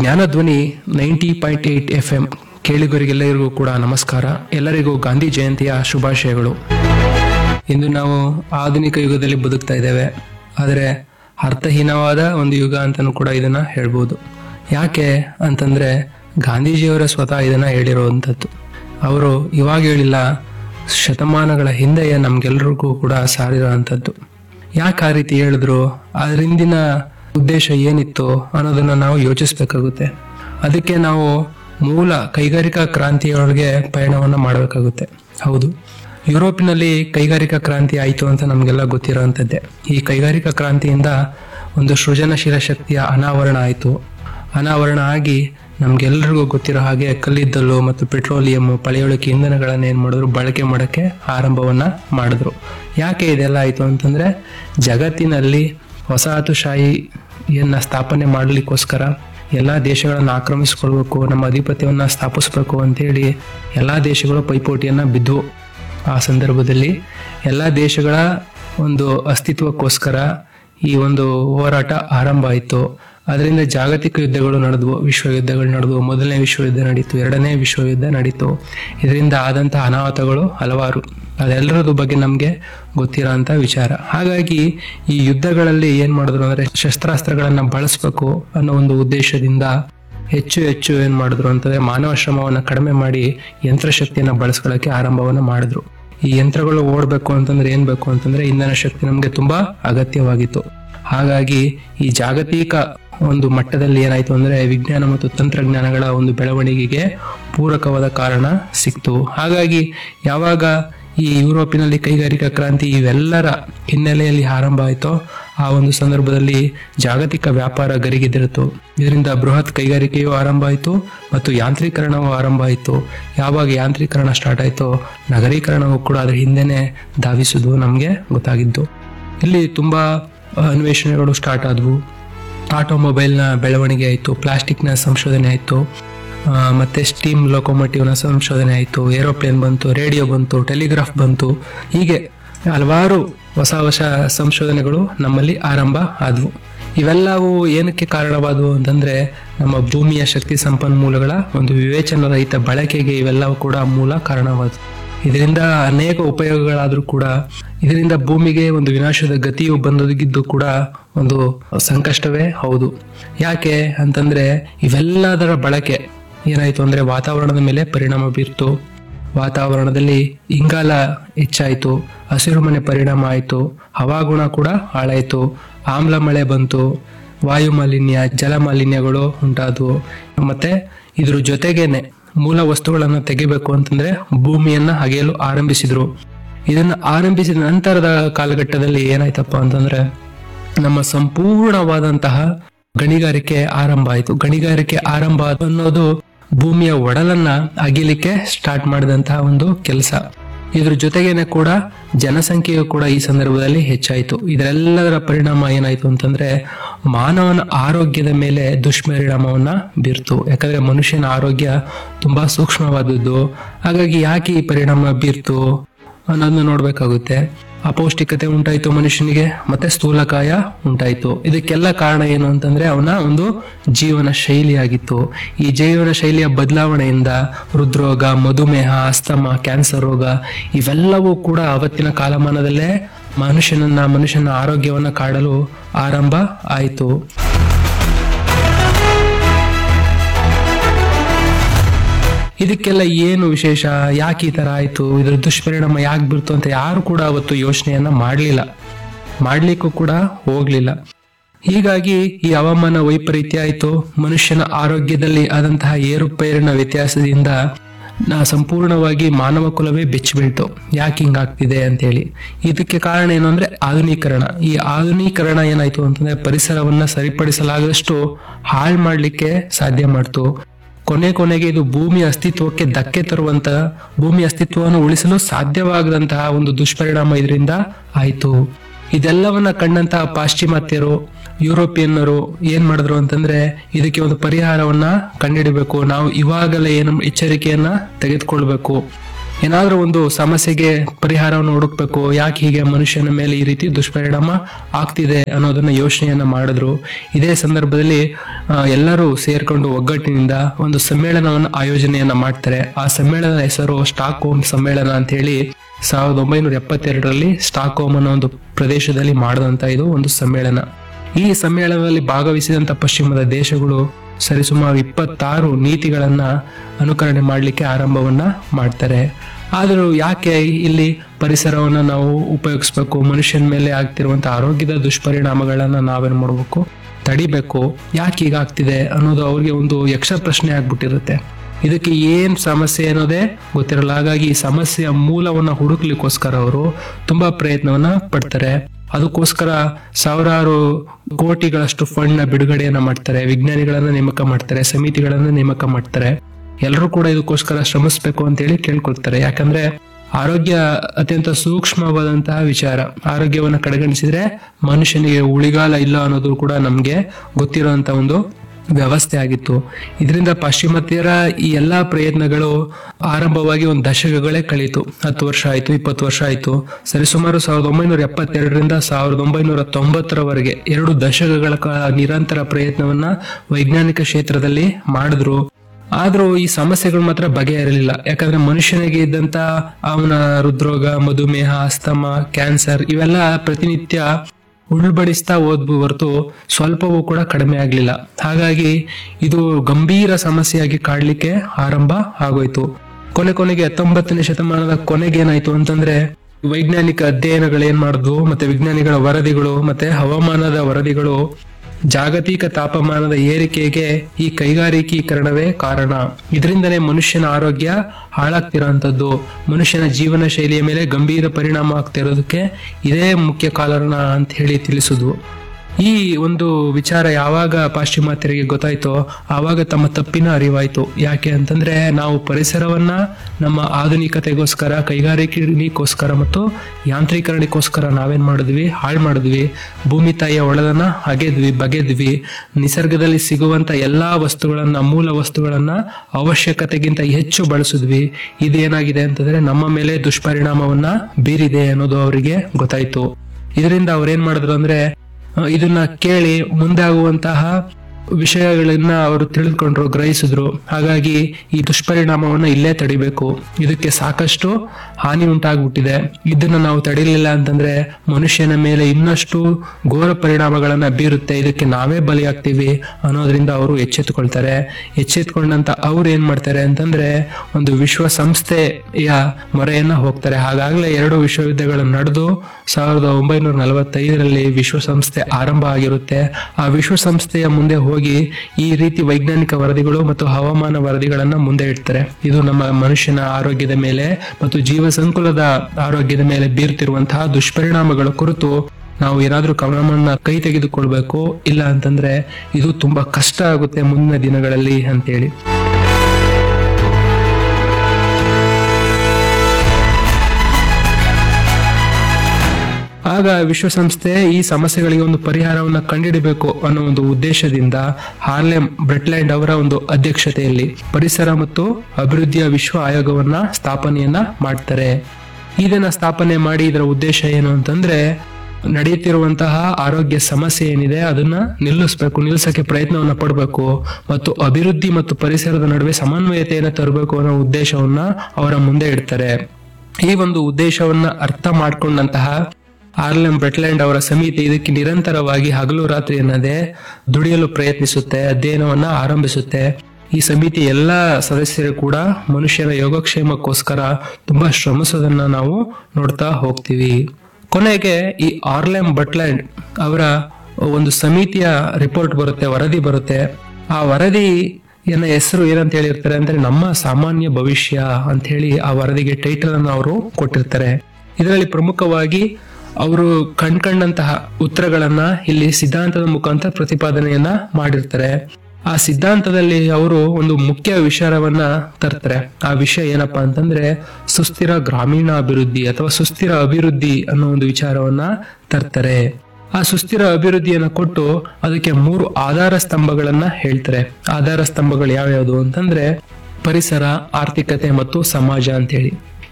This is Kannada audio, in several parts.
ಜ್ಞಾನಧ್ವನಿ ninety point eight F M ಕೇಳಿಗರಿಗೆಲ್ಲರಿಗೂ ಕೂಡ ನಮಸ್ಕಾರ ಎಲ್ಲರಿಗೂ ಗಾಂಧಿ ಜಯಂತಿಯ ಶುಭಾಶಯಗಳು ಇಂದು ನಾವು ಆಧುನಿಕ ಯುಗದಲ್ಲಿ ಬದುಕ್ತಾ ಇದ್ದೇವೆ ಆದರೆ ಅರ್ಥಹೀನವಾದ ಒಂದು ಯುಗ ಅಂತಲೂ ಕೂಡ ಇದನ್ನ ಹೇಳ್ಬೋದು ಯಾಕೆ ಅಂತಂದ್ರೆ ಗಾಂಧೀಜಿಯವರ ಸ್ವತಃ ಇದನ್ನ ಹೇಳಿರುವಂಥದ್ದು ಅವರು ಇವಾಗ ಹೇಳಿಲ್ಲ ಶತಮಾನಗಳ ಹಿಂದೆಯೇ ನಮ್ಗೆಲ್ರಿಗೂ ಕೂಡ ಸಾರಿರುವಂಥದ್ದು ಯಾಕೆ ಆ ರೀತಿ ಹೇಳಿದ್ರು ಅದ್ರ ಹಿಂದಿನ ಉದ್ದೇಶ ಏನಿತ್ತು ಅನ್ನೋದನ್ನ ನಾವು ಯೋಚಿಸ್ಬೇಕಾಗುತ್ತೆ ಅದಕ್ಕೆ ನಾವು ಮೂಲ ಕೈಗಾರಿಕಾ ಕ್ರಾಂತಿಯೊಳಗೆ ಪಯಣವನ್ನ ಮಾಡಬೇಕಾಗುತ್ತೆ ಹೌದು ಯುರೋಪಿನಲ್ಲಿ ಕೈಗಾರಿಕಾ ಕ್ರಾಂತಿ ಆಯಿತು ಅಂತ ನಮಗೆಲ್ಲ ಗೊತ್ತಿರೋವಂಥದ್ದೇ ಈ ಕೈಗಾರಿಕಾ ಕ್ರಾಂತಿಯಿಂದ ಒಂದು ಸೃಜನಶೀಲ ಶಕ್ತಿಯ ಅನಾವರಣ ಆಯಿತು ಅನಾವರಣ ಆಗಿ ನಮ್ಗೆಲ್ರಿಗೂ ಗೊತ್ತಿರೋ ಹಾಗೆ ಕಲ್ಲಿದ್ದಲು ಮತ್ತು ಪೆಟ್ರೋಲಿಯಂ ಪಳೆಯುಳಿಕೆ ಇಂಧನಗಳನ್ನ ಏನ್ ಮಾಡಿದ್ರು ಬಳಕೆ ಮಾಡಕ್ಕೆ ಆರಂಭವನ್ನ ಮಾಡಿದ್ರು ಯಾಕೆ ಇದೆಲ್ಲ ಆಯ್ತು ಅಂತಂದ್ರೆ ಜಗತ್ತಿನಲ್ಲಿ ವಸಾಹತುಶಾಹಿಯನ್ನ ಸ್ಥಾಪನೆ ಮಾಡಲಿಕ್ಕೋಸ್ಕರ ಎಲ್ಲಾ ದೇಶಗಳನ್ನ ಆಕ್ರಮಿಸಿಕೊಳ್ಬೇಕು ನಮ್ಮ ಅಧಿಪತ್ಯವನ್ನ ಸ್ಥಾಪಿಸ್ಬೇಕು ಅಂತೇಳಿ ಎಲ್ಲಾ ದೇಶಗಳು ಪೈಪೋಟಿಯನ್ನ ಬಿದ್ವು ಆ ಸಂದರ್ಭದಲ್ಲಿ ಎಲ್ಲಾ ದೇಶಗಳ ಒಂದು ಅಸ್ತಿತ್ವಕ್ಕೋಸ್ಕರ ಈ ಒಂದು ಹೋರಾಟ ಆರಂಭ ಆಯಿತು ಅದರಿಂದ ಜಾಗತಿಕ ಯುದ್ಧಗಳು ನಡೆದವು ವಿಶ್ವ ಯುದ್ಧಗಳು ನಡೆದವು ಮೊದಲನೇ ವಿಶ್ವಯುದ್ಧ ನಡೀತು ಎರಡನೇ ವಿಶ್ವಯುದ್ಧ ನಡೀತು ಇದರಿಂದ ಆದಂತಹ ಅನಾಹುತಗಳು ಹಲವಾರು ಅದೆಲ್ಲರದ ಬಗ್ಗೆ ನಮಗೆ ಗೊತ್ತಿರೋಂಥ ವಿಚಾರ ಹಾಗಾಗಿ ಈ ಯುದ್ಧಗಳಲ್ಲಿ ಏನ್ ಮಾಡಿದ್ರು ಅಂದ್ರೆ ಶಸ್ತ್ರಾಸ್ತ್ರಗಳನ್ನ ಬಳಸಬೇಕು ಅನ್ನೋ ಒಂದು ಉದ್ದೇಶದಿಂದ ಹೆಚ್ಚು ಹೆಚ್ಚು ಏನ್ ಮಾಡಿದ್ರು ಅಂತಂದ್ರೆ ಮಾನವ ಶ್ರಮವನ್ನ ಕಡಿಮೆ ಮಾಡಿ ಯಂತ್ರಶಕ್ತಿಯನ್ನ ಬಳಸ್ಕೊಳ್ಳಕ್ಕೆ ಆರಂಭವನ್ನ ಮಾಡಿದ್ರು ಈ ಯಂತ್ರಗಳು ಓಡಬೇಕು ಅಂತಂದ್ರೆ ಏನ್ ಬೇಕು ಅಂತಂದ್ರೆ ಇಂಧನ ಶಕ್ತಿ ನಮ್ಗೆ ತುಂಬಾ ಅಗತ್ಯವಾಗಿತ್ತು ಹಾಗಾಗಿ ಈ ಜಾಗತಿಕ ಒಂದು ಮಟ್ಟದಲ್ಲಿ ಏನಾಯ್ತು ಅಂದ್ರೆ ವಿಜ್ಞಾನ ಮತ್ತು ತಂತ್ರಜ್ಞಾನಗಳ ಒಂದು ಬೆಳವಣಿಗೆಗೆ ಪೂರಕವಾದ ಕಾರಣ ಸಿಕ್ತು ಹಾಗಾಗಿ ಯಾವಾಗ ಈ ಯುರೋಪಿನಲ್ಲಿ ಕೈಗಾರಿಕಾ ಕ್ರಾಂತಿ ಇವೆಲ್ಲರ ಹಿನ್ನೆಲೆಯಲ್ಲಿ ಆರಂಭ ಆಯಿತೋ ಆ ಒಂದು ಸಂದರ್ಭದಲ್ಲಿ ಜಾಗತಿಕ ವ್ಯಾಪಾರ ಗರಿಗೆದಿರಿತು ಇದರಿಂದ ಬೃಹತ್ ಕೈಗಾರಿಕೆಯೂ ಆರಂಭ ಆಯಿತು ಮತ್ತು ಯಾಂತ್ರೀಕರಣವೂ ಆರಂಭ ಆಯಿತು ಯಾವಾಗ ಯಾಂತ್ರೀಕರಣ ಸ್ಟಾರ್ಟ್ ಆಯಿತೋ ನಗರೀಕರಣವೂ ಕೂಡ ಅದ್ರ ಹಿಂದೆನೆ ಧಾವಿಸುವುದು ನಮಗೆ ಗೊತ್ತಾಗಿದ್ದು ಇಲ್ಲಿ ತುಂಬಾ ಅನ್ವೇಷಣೆಗಳು ಸ್ಟಾರ್ಟ್ ಆದವು ಆಟೋಮೊಬೈಲ್ನ ಬೆಳವಣಿಗೆ ಆಯಿತು ಪ್ಲಾಸ್ಟಿಕ್ನ ಸಂಶೋಧನೆ ಆಯಿತು ಮತ್ತೆ ಸ್ಟೀಮ್ ಲೊಕೊಮೋಟಿವ್ನ ಸಂಶೋಧನೆ ಆಯಿತು ಏರೋಪ್ಲೇನ್ ಬಂತು ರೇಡಿಯೋ ಬಂತು ಟೆಲಿಗ್ರಾಫ್ ಬಂತು ಹೀಗೆ ಹಲವಾರು ಹೊಸ ಹೊಸ ಸಂಶೋಧನೆಗಳು ನಮ್ಮಲ್ಲಿ ಆರಂಭ ಆದವು ಇವೆಲ್ಲವೂ ಏನಕ್ಕೆ ಕಾರಣವಾದವು ಅಂತಂದ್ರೆ ನಮ್ಮ ಭೂಮಿಯ ಶಕ್ತಿ ಸಂಪನ್ಮೂಲಗಳ ಒಂದು ವಿವೇಚನ ರಹಿತ ಬಳಕೆಗೆ ಇವೆಲ್ಲವೂ ಕೂಡ ಮೂಲ ಕಾರಣವಾದವು ಇದರಿಂದ ಅನೇಕ ಉಪಯೋಗಗಳಾದ್ರೂ ಕೂಡ ಇದರಿಂದ ಭೂಮಿಗೆ ಒಂದು ವಿನಾಶದ ಗತಿಯು ಬಂದೊದಗಿದ್ದು ಕೂಡ ಒಂದು ಸಂಕಷ್ಟವೇ ಹೌದು ಯಾಕೆ ಅಂತಂದ್ರೆ ಇವೆಲ್ಲದರ ಬಳಕೆ ಏನಾಯ್ತು ಅಂದ್ರೆ ವಾತಾವರಣದ ಮೇಲೆ ಪರಿಣಾಮ ಬೀರ್ತು ವಾತಾವರಣದಲ್ಲಿ ಇಂಗಾಲ ಹೆಚ್ಚಾಯ್ತು ಹಸಿರು ಮನೆ ಪರಿಣಾಮ ಆಯ್ತು ಹವಾಗುಣ ಕೂಡ ಹಾಳಾಯ್ತು ಆಮ್ಲ ಮಳೆ ಬಂತು ವಾಯು ಮಾಲಿನ್ಯ ಜಲ ಮಾಲಿನ್ಯಗಳು ಉಂಟಾದವು ಮತ್ತೆ ಇದ್ರ ಜೊತೆಗೇನೆ ಮೂಲ ವಸ್ತುಗಳನ್ನು ತೆಗಿಬೇಕು ಅಂತಂದ್ರೆ ಭೂಮಿಯನ್ನ ಅಗೆಯಲು ಆರಂಭಿಸಿದ್ರು ಇದನ್ನ ಆರಂಭಿಸಿದ ನಂತರದ ಕಾಲಘಟ್ಟದಲ್ಲಿ ಏನಾಯ್ತಪ್ಪ ಅಂತಂದ್ರೆ ನಮ್ಮ ಸಂಪೂರ್ಣವಾದಂತಹ ಗಣಿಗಾರಿಕೆ ಆರಂಭ ಆಯಿತು ಗಣಿಗಾರಿಕೆ ಆರಂಭ ಅನ್ನೋದು ಭೂಮಿಯ ಒಡಲನ್ನ ಅಗಿಲಿಕ್ಕೆ ಸ್ಟಾರ್ಟ್ ಮಾಡಿದಂತಹ ಒಂದು ಕೆಲಸ ಇದ್ರ ಜೊತೆಗೇನೆ ಕೂಡ ಜನಸಂಖ್ಯೆಯು ಕೂಡ ಈ ಸಂದರ್ಭದಲ್ಲಿ ಹೆಚ್ಚಾಯಿತು ಇದೆಲ್ಲದರ ಪರಿಣಾಮ ಏನಾಯ್ತು ಅಂತಂದ್ರೆ ಮಾನವನ ಆರೋಗ್ಯದ ಮೇಲೆ ದುಷ್ಪರಿಣಾಮವನ್ನ ಬೀರ್ತು ಯಾಕಂದ್ರೆ ಮನುಷ್ಯನ ಆರೋಗ್ಯ ತುಂಬಾ ಸೂಕ್ಷ್ಮವಾದದ್ದು ಹಾಗಾಗಿ ಯಾಕೆ ಈ ಪರಿಣಾಮ ಬೀರ್ತು ಅನ್ನೋದನ್ನ ನೋಡ್ಬೇಕಾಗುತ್ತೆ ಅಪೌಷ್ಟಿಕತೆ ಉಂಟಾಯ್ತು ಮನುಷ್ಯನಿಗೆ ಮತ್ತೆ ಸ್ಥೂಲಕಾಯ ಉಂಟಾಯ್ತು ಇದಕ್ಕೆಲ್ಲ ಕಾರಣ ಏನು ಅಂತಂದ್ರೆ ಅವನ ಒಂದು ಜೀವನ ಶೈಲಿ ಆಗಿತ್ತು ಈ ಜೀವನ ಶೈಲಿಯ ಬದಲಾವಣೆಯಿಂದ ಹೃದ್ರೋಗ ಮಧುಮೇಹ ಅಸ್ತಮ ಕ್ಯಾನ್ಸರ್ ರೋಗ ಇವೆಲ್ಲವೂ ಕೂಡ ಅವತ್ತಿನ ಕಾಲಮಾನದಲ್ಲೇ ಮನುಷ್ಯನನ್ನ ಮನುಷ್ಯನ ಆರೋಗ್ಯವನ್ನ ಕಾಡಲು ಆರಂಭ ಆಯಿತು ಇದಕ್ಕೆಲ್ಲ ಏನು ವಿಶೇಷ ಯಾಕೆ ಈ ತರ ಆಯ್ತು ಇದ್ರ ದುಷ್ಪರಿಣಾಮ ಯಾಕೆ ಬೀರ್ತು ಅಂತ ಯಾರು ಕೂಡ ಅವತ್ತು ಯೋಚನೆಯನ್ನ ಮಾಡಲಿಲ್ಲ ಮಾಡ್ಲಿಕ್ಕೂ ಕೂಡ ಹೋಗ್ಲಿಲ್ಲ ಹೀಗಾಗಿ ಈ ಹವಾಮಾನ ವೈಪರೀತ್ಯ ಆಯ್ತು ಮನುಷ್ಯನ ಆರೋಗ್ಯದಲ್ಲಿ ಆದಂತಹ ಏರುಪೇರಿನ ವ್ಯತ್ಯಾಸದಿಂದ ನಾ ಸಂಪೂರ್ಣವಾಗಿ ಮಾನವ ಕುಲವೇ ಬೆಚ್ಚಿ ಬೀಳ್ತು ಯಾಕೆ ಹಿಂಗಾಗ್ತಿದೆ ಅಂತೇಳಿ ಇದಕ್ಕೆ ಕಾರಣ ಏನು ಅಂದ್ರೆ ಆಧುನೀಕರಣ ಈ ಆಧುನೀಕರಣ ಏನಾಯ್ತು ಅಂತಂದ್ರೆ ಪರಿಸರವನ್ನ ಸರಿಪಡಿಸಲಾಗದಷ್ಟು ಹಾಳು ಮಾಡ್ಲಿಕ್ಕೆ ಸಾಧ್ಯ ಮಾಡ್ತು ಕೊನೆ ಕೊನೆಗೆ ಇದು ಭೂಮಿ ಅಸ್ತಿತ್ವಕ್ಕೆ ಧಕ್ಕೆ ತರುವಂತ ಭೂಮಿ ಅಸ್ತಿತ್ವವನ್ನು ಉಳಿಸಲು ಸಾಧ್ಯವಾಗದಂತಹ ಒಂದು ದುಷ್ಪರಿಣಾಮ ಇದರಿಂದ ಆಯ್ತು ಇದೆಲ್ಲವನ್ನ ಕಂಡಂತಹ ಪಾಶ್ಚಿಮಾತ್ಯರು ಯುರೋಪಿಯನ್ನರು ಏನ್ ಮಾಡಿದ್ರು ಅಂತಂದ್ರೆ ಇದಕ್ಕೆ ಒಂದು ಪರಿಹಾರವನ್ನ ಕಂಡುಹಿಡಬೇಕು ನಾವು ಇವಾಗಲೇ ಏನು ಎಚ್ಚರಿಕೆಯನ್ನ ತೆಗೆದುಕೊಳ್ಬೇಕು ಏನಾದ್ರೂ ಒಂದು ಸಮಸ್ಯೆಗೆ ಪರಿಹಾರವನ್ನು ಹುಡುಕ್ಬೇಕು ಯಾಕೆ ಹೀಗೆ ಮನುಷ್ಯನ ಮೇಲೆ ಈ ರೀತಿ ದುಷ್ಪರಿಣಾಮ ಆಗ್ತಿದೆ ಅನ್ನೋದನ್ನ ಯೋಚನೆಯನ್ನ ಮಾಡಿದ್ರು ಇದೇ ಸಂದರ್ಭದಲ್ಲಿ ಆ, ಎಲ್ಲರೂ ಸೇರ್ಕೊಂಡು ಒಗ್ಗಟ್ಟಿನಿಂದ ಒಂದು ಸಮ್ಮೇಳನವನ್ನು ಆಯೋಜನೆಯನ್ನ ಮಾಡ್ತಾರೆ ಆ ಸಮ್ಮೇಳನದ ಹೆಸರು ಸ್ಟಾಕ್ ಹೋಮ್ ಸಮ್ಮೇಳನ ಅಂತ ಹೇಳಿ ಸಾವಿರದ ಒಂಬೈನೂರ ಎಪ್ಪತ್ತೆರಡರಲ್ಲಿ ಸ್ಟಾಕ್ ಹೋಮ್ ಅನ್ನೋ ಒಂದು ಪ್ರದೇಶದಲ್ಲಿ ಮಾಡಿದಂತ ಇದು ಒಂದು ಸಮ್ಮೇಳನ ಈ ಸಮ್ಮೇಳನದಲ್ಲಿ ಭಾಗವಹಿಸಿದಂತ ಪಶ್ಚಿಮದ ದೇಶಗಳು ಸರಿಸುಮಾರು ಇಪ್ಪತ್ತಾರು ನೀತಿಗಳನ್ನ ಅನುಕರಣೆ ಮಾಡಲಿಕ್ಕೆ ಆರಂಭವನ್ನ ಮಾಡ್ತಾರೆ ಆದರೂ ಯಾಕೆ ಇಲ್ಲಿ ಪರಿಸರವನ್ನ ನಾವು ಉಪಯೋಗಿಸ್ಬೇಕು ಮನುಷ್ಯನ ಮೇಲೆ ಆಗ್ತಿರುವಂತ ಆರೋಗ್ಯದ ದುಷ್ಪರಿಣಾಮಗಳನ್ನ ನಾವೇನ್ ಮಾಡ್ಬೇಕು ತಡಿಬೇಕು ಯಾಕೆ ಹೀಗಾಗ್ತಿದೆ ಅನ್ನೋದು ಅವ್ರಿಗೆ ಒಂದು ಯಕ್ಷ ಪ್ರಶ್ನೆ ಆಗ್ಬಿಟ್ಟಿರುತ್ತೆ ಇದಕ್ಕೆ ಏನ್ ಸಮಸ್ಯೆ ಅನ್ನೋದೇ ಗೊತ್ತಿರಲ್ಲ ಹಾಗಾಗಿ ಈ ಸಮಸ್ಯೆಯ ಮೂಲವನ್ನ ಹುಡುಕ್ಲಿಕ್ಕೋಸ್ಕರ ಅವರು ತುಂಬಾ ಪ್ರಯತ್ನವನ್ನ ಪಡ್ತಾರೆ ಅದಕ್ಕೋಸ್ಕರ ಸಾವಿರಾರು ಕೋಟಿಗಳಷ್ಟು ಫಂಡ್ ನ ಬಿಡುಗಡೆಯನ್ನ ಮಾಡ್ತಾರೆ ವಿಜ್ಞಾನಿಗಳನ್ನ ನೇಮಕ ಮಾಡ್ತಾರೆ ಸಮಿತಿಗಳನ್ನ ನೇಮಕ ಮಾಡ್ತಾರೆ ಎಲ್ಲರೂ ಕೂಡ ಇದಕ್ಕೋಸ್ಕರ ಶ್ರಮಿಸ್ಬೇಕು ಅಂತ ಹೇಳಿ ಕೇಳ್ಕೊಳ್ತಾರೆ ಯಾಕಂದ್ರೆ ಆರೋಗ್ಯ ಅತ್ಯಂತ ಸೂಕ್ಷ್ಮವಾದಂತಹ ವಿಚಾರ ಆರೋಗ್ಯವನ್ನ ಕಡೆಗಣಿಸಿದ್ರೆ ಮನುಷ್ಯನಿಗೆ ಉಳಿಗಾಲ ಇಲ್ಲ ಅನ್ನೋದು ಕೂಡ ನಮ್ಗೆ ಗೊತ್ತಿರುವಂತ ಒಂದು ವ್ಯವಸ್ಥೆ ಆಗಿತ್ತು ಇದರಿಂದ ಪಾಶ್ಚಿಮಾತ್ಯರ ಈ ಎಲ್ಲಾ ಪ್ರಯತ್ನಗಳು ಆರಂಭವಾಗಿ ಒಂದು ದಶಕಗಳೇ ಕಳೀತು ಹತ್ತು ವರ್ಷ ಆಯ್ತು ಇಪ್ಪತ್ತು ವರ್ಷ ಆಯ್ತು ಸರಿಸುಮಾರು ಸಾವಿರದ ಒಂಬೈನೂರ ಎಪ್ಪತ್ತೆರಡರಿಂದ ಸಾವಿರದ ಒಂಬೈನೂರ ತೊಂಬತ್ತರವರೆಗೆ ಎರಡು ದಶಕಗಳ ಕಾಲ ನಿರಂತರ ಪ್ರಯತ್ನವನ್ನ ವೈಜ್ಞಾನಿಕ ಕ್ಷೇತ್ರದಲ್ಲಿ ಮಾಡಿದ್ರು ಆದ್ರೂ ಈ ಸಮಸ್ಯೆಗಳು ಮಾತ್ರ ಬಗೆಹರಲಿಲ್ಲ ಯಾಕಂದ್ರೆ ಮನುಷ್ಯನಿಗೆ ಇದ್ದಂತ ಅವನ ಹೃದ್ರೋಗ ಮಧುಮೇಹ ಅಸ್ತಮ ಕ್ಯಾನ್ಸರ್ ಇವೆಲ್ಲ ಪ್ರತಿನಿತ್ಯ ಉಳ್ಬಡಿಸ್ತಾ ಹೋದ್ವು ಹೊರತು ಸ್ವಲ್ಪವೂ ಕೂಡ ಕಡಿಮೆ ಆಗ್ಲಿಲ್ಲ ಹಾಗಾಗಿ ಇದು ಗಂಭೀರ ಸಮಸ್ಯೆಯಾಗಿ ಕಾಡ್ಲಿಕ್ಕೆ ಆರಂಭ ಆಗೋಯ್ತು ಕೊನೆ ಕೊನೆಗೆ ಹತ್ತೊಂಬತ್ತನೇ ಶತಮಾನದ ಕೊನೆಗೆ ಏನಾಯ್ತು ಅಂತಂದ್ರೆ ವೈಜ್ಞಾನಿಕ ಅಧ್ಯಯನಗಳು ಏನ್ ಮಾಡಿದ್ವು ಮತ್ತೆ ವಿಜ್ಞಾನಿಗಳ ವರದಿಗಳು ಮತ್ತೆ ಹವಾಮಾನದ ವರದಿಗಳು ಜಾಗತಿಕ ತಾಪಮಾನದ ಏರಿಕೆಗೆ ಈ ಕೈಗಾರಿಕೀಕರಣವೇ ಕಾರಣ ಇದರಿಂದನೇ ಮನುಷ್ಯನ ಆರೋಗ್ಯ ಹಾಳಾಗ್ತಿರೋಂಥದ್ದು ಮನುಷ್ಯನ ಜೀವನ ಶೈಲಿಯ ಮೇಲೆ ಗಂಭೀರ ಪರಿಣಾಮ ಆಗ್ತಿರೋದಕ್ಕೆ ಇದೇ ಮುಖ್ಯ ಕಾರಣ ಅಂತ ಹೇಳಿ ತಿಳಿಸಿದ್ವು ಈ ಒಂದು ವಿಚಾರ ಯಾವಾಗ ಪಾಶ್ಚಿಮಾತ್ಯರಿಗೆ ಗೊತ್ತಾಯ್ತೋ ಆವಾಗ ತಮ್ಮ ತಪ್ಪಿನ ಅರಿವಾಯ್ತು ಯಾಕೆ ಅಂತಂದ್ರೆ ನಾವು ಪರಿಸರವನ್ನ ನಮ್ಮ ಆಧುನಿಕತೆಗೋಸ್ಕರ ಕೈಗಾರಿಕೆಗೋಸ್ಕರ ಮತ್ತು ಯಾಂತ್ರೀಕರಣಕ್ಕೋಸ್ಕರ ನಾವೇನ್ ಮಾಡಿದ್ವಿ ಹಾಳು ಮಾಡಿದ್ವಿ ಭೂಮಿ ತಾಯಿಯ ಒಳದನ್ನ ಅಗೆದ್ವಿ ಬಗೆದ್ವಿ ನಿಸರ್ಗದಲ್ಲಿ ಸಿಗುವಂತ ಎಲ್ಲಾ ವಸ್ತುಗಳನ್ನ ಮೂಲ ವಸ್ತುಗಳನ್ನ ಅವಶ್ಯಕತೆಗಿಂತ ಹೆಚ್ಚು ಬಳಸಿದ್ವಿ ಇದೇನಾಗಿದೆ ಅಂತಂದ್ರೆ ನಮ್ಮ ಮೇಲೆ ದುಷ್ಪರಿಣಾಮವನ್ನ ಬೀರಿದೆ ಅನ್ನೋದು ಅವರಿಗೆ ಗೊತ್ತಾಯ್ತು ಇದರಿಂದ ಅವ್ರೇನ್ ಮಾಡಿದ್ರು ಅಂದ್ರೆ ಅಹ್, ಇದನ್ನ ಕೇಳಿ ಮುಂದೆ ಆಗುವಂತಹ ವಿಷಯಗಳನ್ನ ಅವರು ತಿಳಿದುಕೊಂಡ್ರು ಗ್ರಹಿಸಿದ್ರು ಹಾಗಾಗಿ ಈ ದುಷ್ಪರಿಣಾಮವನ್ನ ಇಲ್ಲೇ ತಡಿಬೇಕು ಇದಕ್ಕೆ ಸಾಕಷ್ಟು ಹಾನಿ ಉಂಟಾಗ್ಬಿಟ್ಟಿದೆ ಇದನ್ನ ನಾವು ತಡಿಲಿಲ್ಲ ಅಂತಂದ್ರೆ ಮನುಷ್ಯನ ಮೇಲೆ ಇನ್ನಷ್ಟು ಘೋರ ಪರಿಣಾಮಗಳನ್ನ ಬೀರುತ್ತೆ ಇದಕ್ಕೆ ನಾವೇ ಬಲಿಯಾಗ್ತೀವಿ ಅನ್ನೋದ್ರಿಂದ ಅವರು ಎಚ್ಚೆತ್ತುಕೊಳ್ತಾರೆ ಎಚ್ಚೆತ್ಕೊಂಡಂತ ಅವ್ರು ಏನ್ ಮಾಡ್ತಾರೆ ಅಂತಂದ್ರೆ ಒಂದು ವಿಶ್ವಸಂಸ್ಥೆಯ ಮೊರೆಯನ್ನ ಹೋಗ್ತಾರೆ ಹಾಗಾಗ್ಲೇ ಎರಡು ವಿಶ್ವವಿದ್ಯಾಲಯಗಳು ನಡೆದು ಸಾವಿರದ ಒಂಬೈನೂರ ನಲವತ್ತೈದರಲ್ಲಿ ವಿಶ್ವಸಂಸ್ಥೆ ಆರಂಭ ಆಗಿರುತ್ತೆ ಆ ವಿಶ್ವಸಂಸ್ಥೆಯ ಮುಂದೆ ಹೋಗಿ ಈ ರೀತಿ ವೈಜ್ಞಾನಿಕ ವರದಿಗಳು ಮತ್ತು ಹವಾಮಾನ ವರದಿಗಳನ್ನ ಮುಂದೆ ಇಡ್ತಾರೆ ಇದು ನಮ್ಮ ಮನುಷ್ಯನ ಆರೋಗ್ಯದ ಮೇಲೆ ಮತ್ತು ಜೀವ ಸಂಕುಲದ ಆರೋಗ್ಯದ ಮೇಲೆ ಬೀರ್ತಿರುವಂತಹ ದುಷ್ಪರಿಣಾಮಗಳ ಕುರಿತು ನಾವು ಏನಾದ್ರೂ ಗಮನವನ್ನ ಕೈ ತೆಗೆದುಕೊಳ್ಬೇಕು ಇಲ್ಲ ಅಂತಂದ್ರೆ ಇದು ತುಂಬಾ ಕಷ್ಟ ಆಗುತ್ತೆ ಮುಂದಿನ ದಿನಗಳಲ್ಲಿ ಅಂತೇಳಿ ಆಗ ವಿಶ್ವಸಂಸ್ಥೆ ಈ ಸಮಸ್ಯೆಗಳಿಗೆ ಒಂದು ಪರಿಹಾರವನ್ನು ಕಂಡುಹಿಡಬೇಕು ಅನ್ನೋ ಒಂದು ಉದ್ದೇಶದಿಂದ ಹಾರ್ಲೆಮ್ ಬ್ರೆಟ್ಲ್ಯಾಂಡ್ ಅವರ ಒಂದು ಅಧ್ಯಕ್ಷತೆಯಲ್ಲಿ ಪರಿಸರ ಮತ್ತು ಅಭಿವೃದ್ಧಿಯ ವಿಶ್ವ ಆಯೋಗವನ್ನ ಸ್ಥಾಪನೆಯನ್ನ ಮಾಡ್ತಾರೆ ಇದನ್ನ ಸ್ಥಾಪನೆ ಮಾಡಿ ಇದರ ಉದ್ದೇಶ ಏನು ಅಂತಂದ್ರೆ ನಡೆಯುತ್ತಿರುವಂತಹ ಆರೋಗ್ಯ ಸಮಸ್ಯೆ ಏನಿದೆ ಅದನ್ನ ನಿಲ್ಲಿಸಬೇಕು ನಿಲ್ಲಿಸಕ್ಕೆ ಪ್ರಯತ್ನವನ್ನ ಪಡಬೇಕು ಮತ್ತು ಅಭಿವೃದ್ಧಿ ಮತ್ತು ಪರಿಸರದ ನಡುವೆ ಸಮನ್ವಯತೆಯನ್ನು ತರಬೇಕು ಅನ್ನೋ ಉದ್ದೇಶವನ್ನ ಅವರ ಮುಂದೆ ಇಡ್ತಾರೆ ಈ ಒಂದು ಉದ್ದೇಶವನ್ನ ಅರ್ಥ ಮಾಡ್ಕೊಂಡಂತಹ ಆರ್ಲೆಂ ಬ್ರೆಟ್ಲ್ಯಾಂಡ್ ಅವರ ಸಮಿತಿ ಇದಕ್ಕೆ ನಿರಂತರವಾಗಿ ಹಗಲು ರಾತ್ರಿ ಎನ್ನದೆ ದುಡಿಯಲು ಪ್ರಯತ್ನಿಸುತ್ತೆ ಅಧ್ಯಯನವನ್ನ ಆರಂಭಿಸುತ್ತೆ ಈ ಸಮಿತಿ ಎಲ್ಲಾ ಸದಸ್ಯರು ಕೂಡ ಮನುಷ್ಯನ ಯೋಗಕ್ಷೇಮಕ್ಕೋಸ್ಕರ ತುಂಬಾ ಶ್ರಮಿಸೋದನ್ನ ನಾವು ನೋಡ್ತಾ ಹೋಗ್ತೀವಿ ಕೊನೆಗೆ ಈ ಆರ್ಲೆಂ ಬಟ್ಲ್ಯಾಂಡ್ ಅವರ ಒಂದು ಸಮಿತಿಯ ರಿಪೋರ್ಟ್ ಬರುತ್ತೆ ವರದಿ ಬರುತ್ತೆ ಆ ವರದಿ ಏನ ಹೆಸರು ಏನಂತ ಹೇಳಿರ್ತಾರೆ ಅಂದ್ರೆ ನಮ್ಮ ಸಾಮಾನ್ಯ ಭವಿಷ್ಯ ಅಂತ ಹೇಳಿ ಆ ವರದಿಗೆ ಟೈಟಲ್ ಅನ್ನು ಅವರು ಕೊಟ್ಟಿರ್ತಾರೆ ಇದರಲ್ಲಿ ಪ್ರಮುಖವಾಗಿ ಅವರು ಕಂಡ್ಕಂಡಂತಹ ಉತ್ತರಗಳನ್ನ ಇಲ್ಲಿ ಸಿದ್ಧಾಂತದ ಮುಖಾಂತರ ಪ್ರತಿಪಾದನೆಯನ್ನ ಮಾಡಿರ್ತಾರೆ ಆ ಸಿದ್ಧಾಂತದಲ್ಲಿ ಅವರು ಒಂದು ಮುಖ್ಯ ವಿಚಾರವನ್ನ ತರ್ತಾರೆ ಆ ವಿಷಯ ಏನಪ್ಪಾ ಅಂತಂದ್ರೆ ಸುಸ್ಥಿರ ಗ್ರಾಮೀಣ ಅಭಿವೃದ್ಧಿ ಅಥವಾ ಸುಸ್ಥಿರ ಅಭಿವೃದ್ಧಿ ಅನ್ನೋ ಒಂದು ವಿಚಾರವನ್ನ ತರ್ತಾರೆ ಆ ಸುಸ್ಥಿರ ಅಭಿವೃದ್ಧಿಯನ್ನ ಕೊಟ್ಟು ಅದಕ್ಕೆ ಮೂರು ಆಧಾರ ಸ್ತಂಭಗಳನ್ನ ಹೇಳ್ತಾರೆ ಆಧಾರ ಸ್ತಂಭಗಳು ಯಾವ್ಯಾವುದು ಅಂತಂದ್ರೆ ಪರಿಸರ ಆರ್ಥಿಕತೆ ಮತ್ತು ಸಮಾಜ ಅಂತ ಹೇಳಿ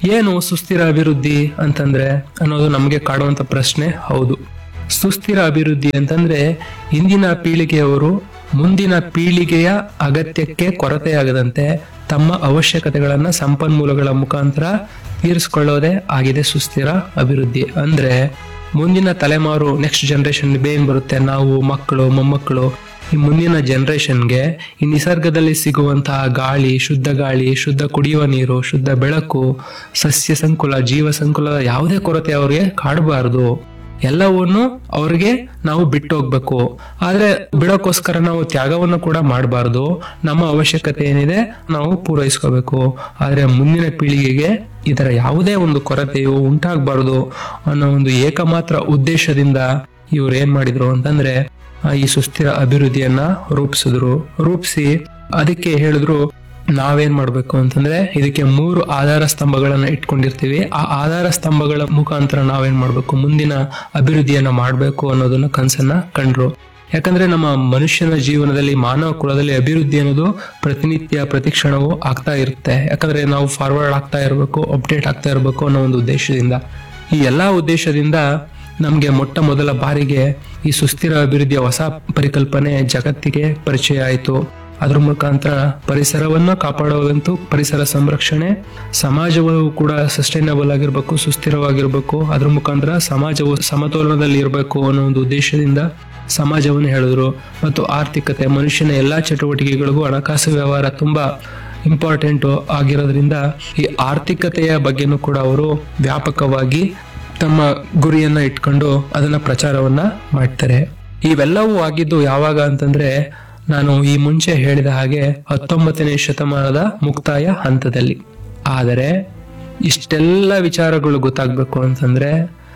ಏನು ಸುಸ್ಥಿರ ಅಭಿವೃದ್ಧಿ ಅಂತಂದ್ರೆ ಅನ್ನೋದು ನಮಗೆ ಕಾಡುವಂತ ಪ್ರಶ್ನೆ ಹೌದು ಸುಸ್ಥಿರ ಅಭಿವೃದ್ಧಿ ಅಂತಂದ್ರೆ ಇಂದಿನ ಪೀಳಿಗೆಯವರು ಮುಂದಿನ ಪೀಳಿಗೆಯ ಅಗತ್ಯಕ್ಕೆ ಕೊರತೆಯಾಗದಂತೆ ತಮ್ಮ ಅವಶ್ಯಕತೆಗಳನ್ನ ಸಂಪನ್ಮೂಲಗಳ ಮುಖಾಂತರ ತೀರಿಸಿಕೊಳ್ಳೋದೇ ಆಗಿದೆ ಸುಸ್ಥಿರ ಅಭಿವೃದ್ಧಿ ಅಂದ್ರೆ ಮುಂದಿನ ತಲೆಮಾರು ನೆಕ್ಸ್ಟ್ ಜನರೇಷನ್ ಏನ್ ಬರುತ್ತೆ ನಾವು ಮಕ್ಕಳು ಮೊಮ್ಮಕ್ಕಳು ಈ ಮುಂದಿನ ಜನರೇಷನ್ಗೆ ಈ ನಿಸರ್ಗದಲ್ಲಿ ಸಿಗುವಂತಹ ಗಾಳಿ ಶುದ್ಧ ಗಾಳಿ ಶುದ್ಧ ಕುಡಿಯುವ ನೀರು ಶುದ್ಧ ಬೆಳಕು ಸಸ್ಯ ಸಂಕುಲ ಜೀವ ಸಂಕುಲದ ಯಾವುದೇ ಕೊರತೆ ಅವ್ರಿಗೆ ಕಾಡಬಾರದು ಎಲ್ಲವನ್ನು ಅವ್ರಿಗೆ ನಾವು ಬಿಟ್ಟು ಹೋಗ್ಬೇಕು ಆದ್ರೆ ಬಿಡೋಕ್ಕೋಸ್ಕರ ನಾವು ತ್ಯಾಗವನ್ನು ಕೂಡ ಮಾಡಬಾರ್ದು ನಮ್ಮ ಅವಶ್ಯಕತೆ ಏನಿದೆ ನಾವು ಪೂರೈಸ್ಕೋಬೇಕು ಆದ್ರೆ ಮುಂದಿನ ಪೀಳಿಗೆಗೆ ಇದರ ಯಾವುದೇ ಒಂದು ಕೊರತೆಯು ಉಂಟಾಗಬಾರ್ದು ಅನ್ನೋ ಒಂದು ಏಕಮಾತ್ರ ಉದ್ದೇಶದಿಂದ ಇವ್ರು ಏನ್ ಮಾಡಿದ್ರು ಅಂತಂದ್ರೆ ಆ, ಈ ಸುಸ್ಥಿರ ಅಭಿವೃದ್ಧಿಯನ್ನ ರೂಪಿಸಿದ್ರು ರೂಪಿಸಿ ಅದಕ್ಕೆ ಹೇಳಿದ್ರು ನಾವೇನ್ ಮಾಡ್ಬೇಕು ಅಂತಂದ್ರೆ ಇದಕ್ಕೆ ಮೂರು ಆಧಾರ ಸ್ತಂಭಗಳನ್ನ ಇಟ್ಕೊಂಡಿರ್ತೀವಿ ಆ ಆಧಾರ ಸ್ತಂಭಗಳ ಮುಖಾಂತರ ನಾವೇನ್ ಮಾಡ್ಬೇಕು ಮುಂದಿನ ಅಭಿವೃದ್ಧಿಯನ್ನ ಮಾಡ್ಬೇಕು ಅನ್ನೋದನ್ನ ಕನ್ಸನ್ನ ಕಂಡ್ರು ಯಾಕಂದ್ರೆ ನಮ್ಮ ಮನುಷ್ಯನ ಜೀವನದಲ್ಲಿ ಮಾನವ ಕುಲದಲ್ಲಿ ಅಭಿವೃದ್ಧಿ ಅನ್ನೋದು ಪ್ರತಿನಿತ್ಯ ಪ್ರತಿಕ್ಷಣವೂ ಆಗ್ತಾ ಇರುತ್ತೆ ಯಾಕಂದ್ರೆ ನಾವು ಫಾರ್ವರ್ಡ್ ಆಗ್ತಾ ಇರಬೇಕು ಅಪ್ಡೇಟ್ ಆಗ್ತಾ ಇರಬೇಕು ಅನ್ನೋ ಒಂದು ಉದ್ದೇಶದಿಂದ ಈ ಎಲ್ಲಾ ಉದ್ದೇಶದಿಂದ ನಮಗೆ ಮೊಟ್ಟ ಮೊದಲ ಬಾರಿಗೆ ಈ ಸುಸ್ಥಿರ ಅಭಿವೃದ್ಧಿಯ ಹೊಸ ಪರಿಕಲ್ಪನೆ ಜಗತ್ತಿಗೆ ಪರಿಚಯ ಆಯಿತು ಅದ್ರ ಮುಖಾಂತರ ಪರಿಸರವನ್ನ ಕಾಪಾಡುವಂತೂ ಪರಿಸರ ಸಂರಕ್ಷಣೆ ಸಮಾಜವು ಕೂಡ ಸಸ್ಟೈನಬಲ್ ಆಗಿರ್ಬೇಕು ಸುಸ್ಥಿರವಾಗಿರ್ಬೇಕು ಅದ್ರ ಮುಖಾಂತರ ಸಮಾಜವು ಸಮತೋಲನದಲ್ಲಿ ಇರಬೇಕು ಅನ್ನೋ ಒಂದು ಉದ್ದೇಶದಿಂದ ಸಮಾಜವನ್ನು ಹೇಳಿದ್ರು ಮತ್ತು ಆರ್ಥಿಕತೆ ಮನುಷ್ಯನ ಎಲ್ಲಾ ಚಟುವಟಿಕೆಗಳಿಗೂ ಹಣಕಾಸು ವ್ಯವಹಾರ ತುಂಬಾ ಇಂಪಾರ್ಟೆಂಟ್ ಆಗಿರೋದ್ರಿಂದ ಈ ಆರ್ಥಿಕತೆಯ ಬಗ್ಗೆನೂ ಕೂಡ ಅವರು ವ್ಯಾಪಕವಾಗಿ ತಮ್ಮ ಗುರಿಯನ್ನ ಇಟ್ಕೊಂಡು ಅದನ್ನ ಪ್ರಚಾರವನ್ನ ಮಾಡ್ತಾರೆ ಇವೆಲ್ಲವೂ ಆಗಿದ್ದು ಯಾವಾಗ ಅಂತಂದ್ರೆ ನಾನು ಈ ಮುಂಚೆ ಹೇಳಿದ ಹಾಗೆ ಹತ್ತೊಂಬತ್ತನೇ ಶತಮಾನದ ಮುಕ್ತಾಯ ಹಂತದಲ್ಲಿ ಆದರೆ ಇಷ್ಟೆಲ್ಲ ವಿಚಾರಗಳು ಗೊತ್ತಾಗ್ಬೇಕು ಅಂತಂದ್ರೆ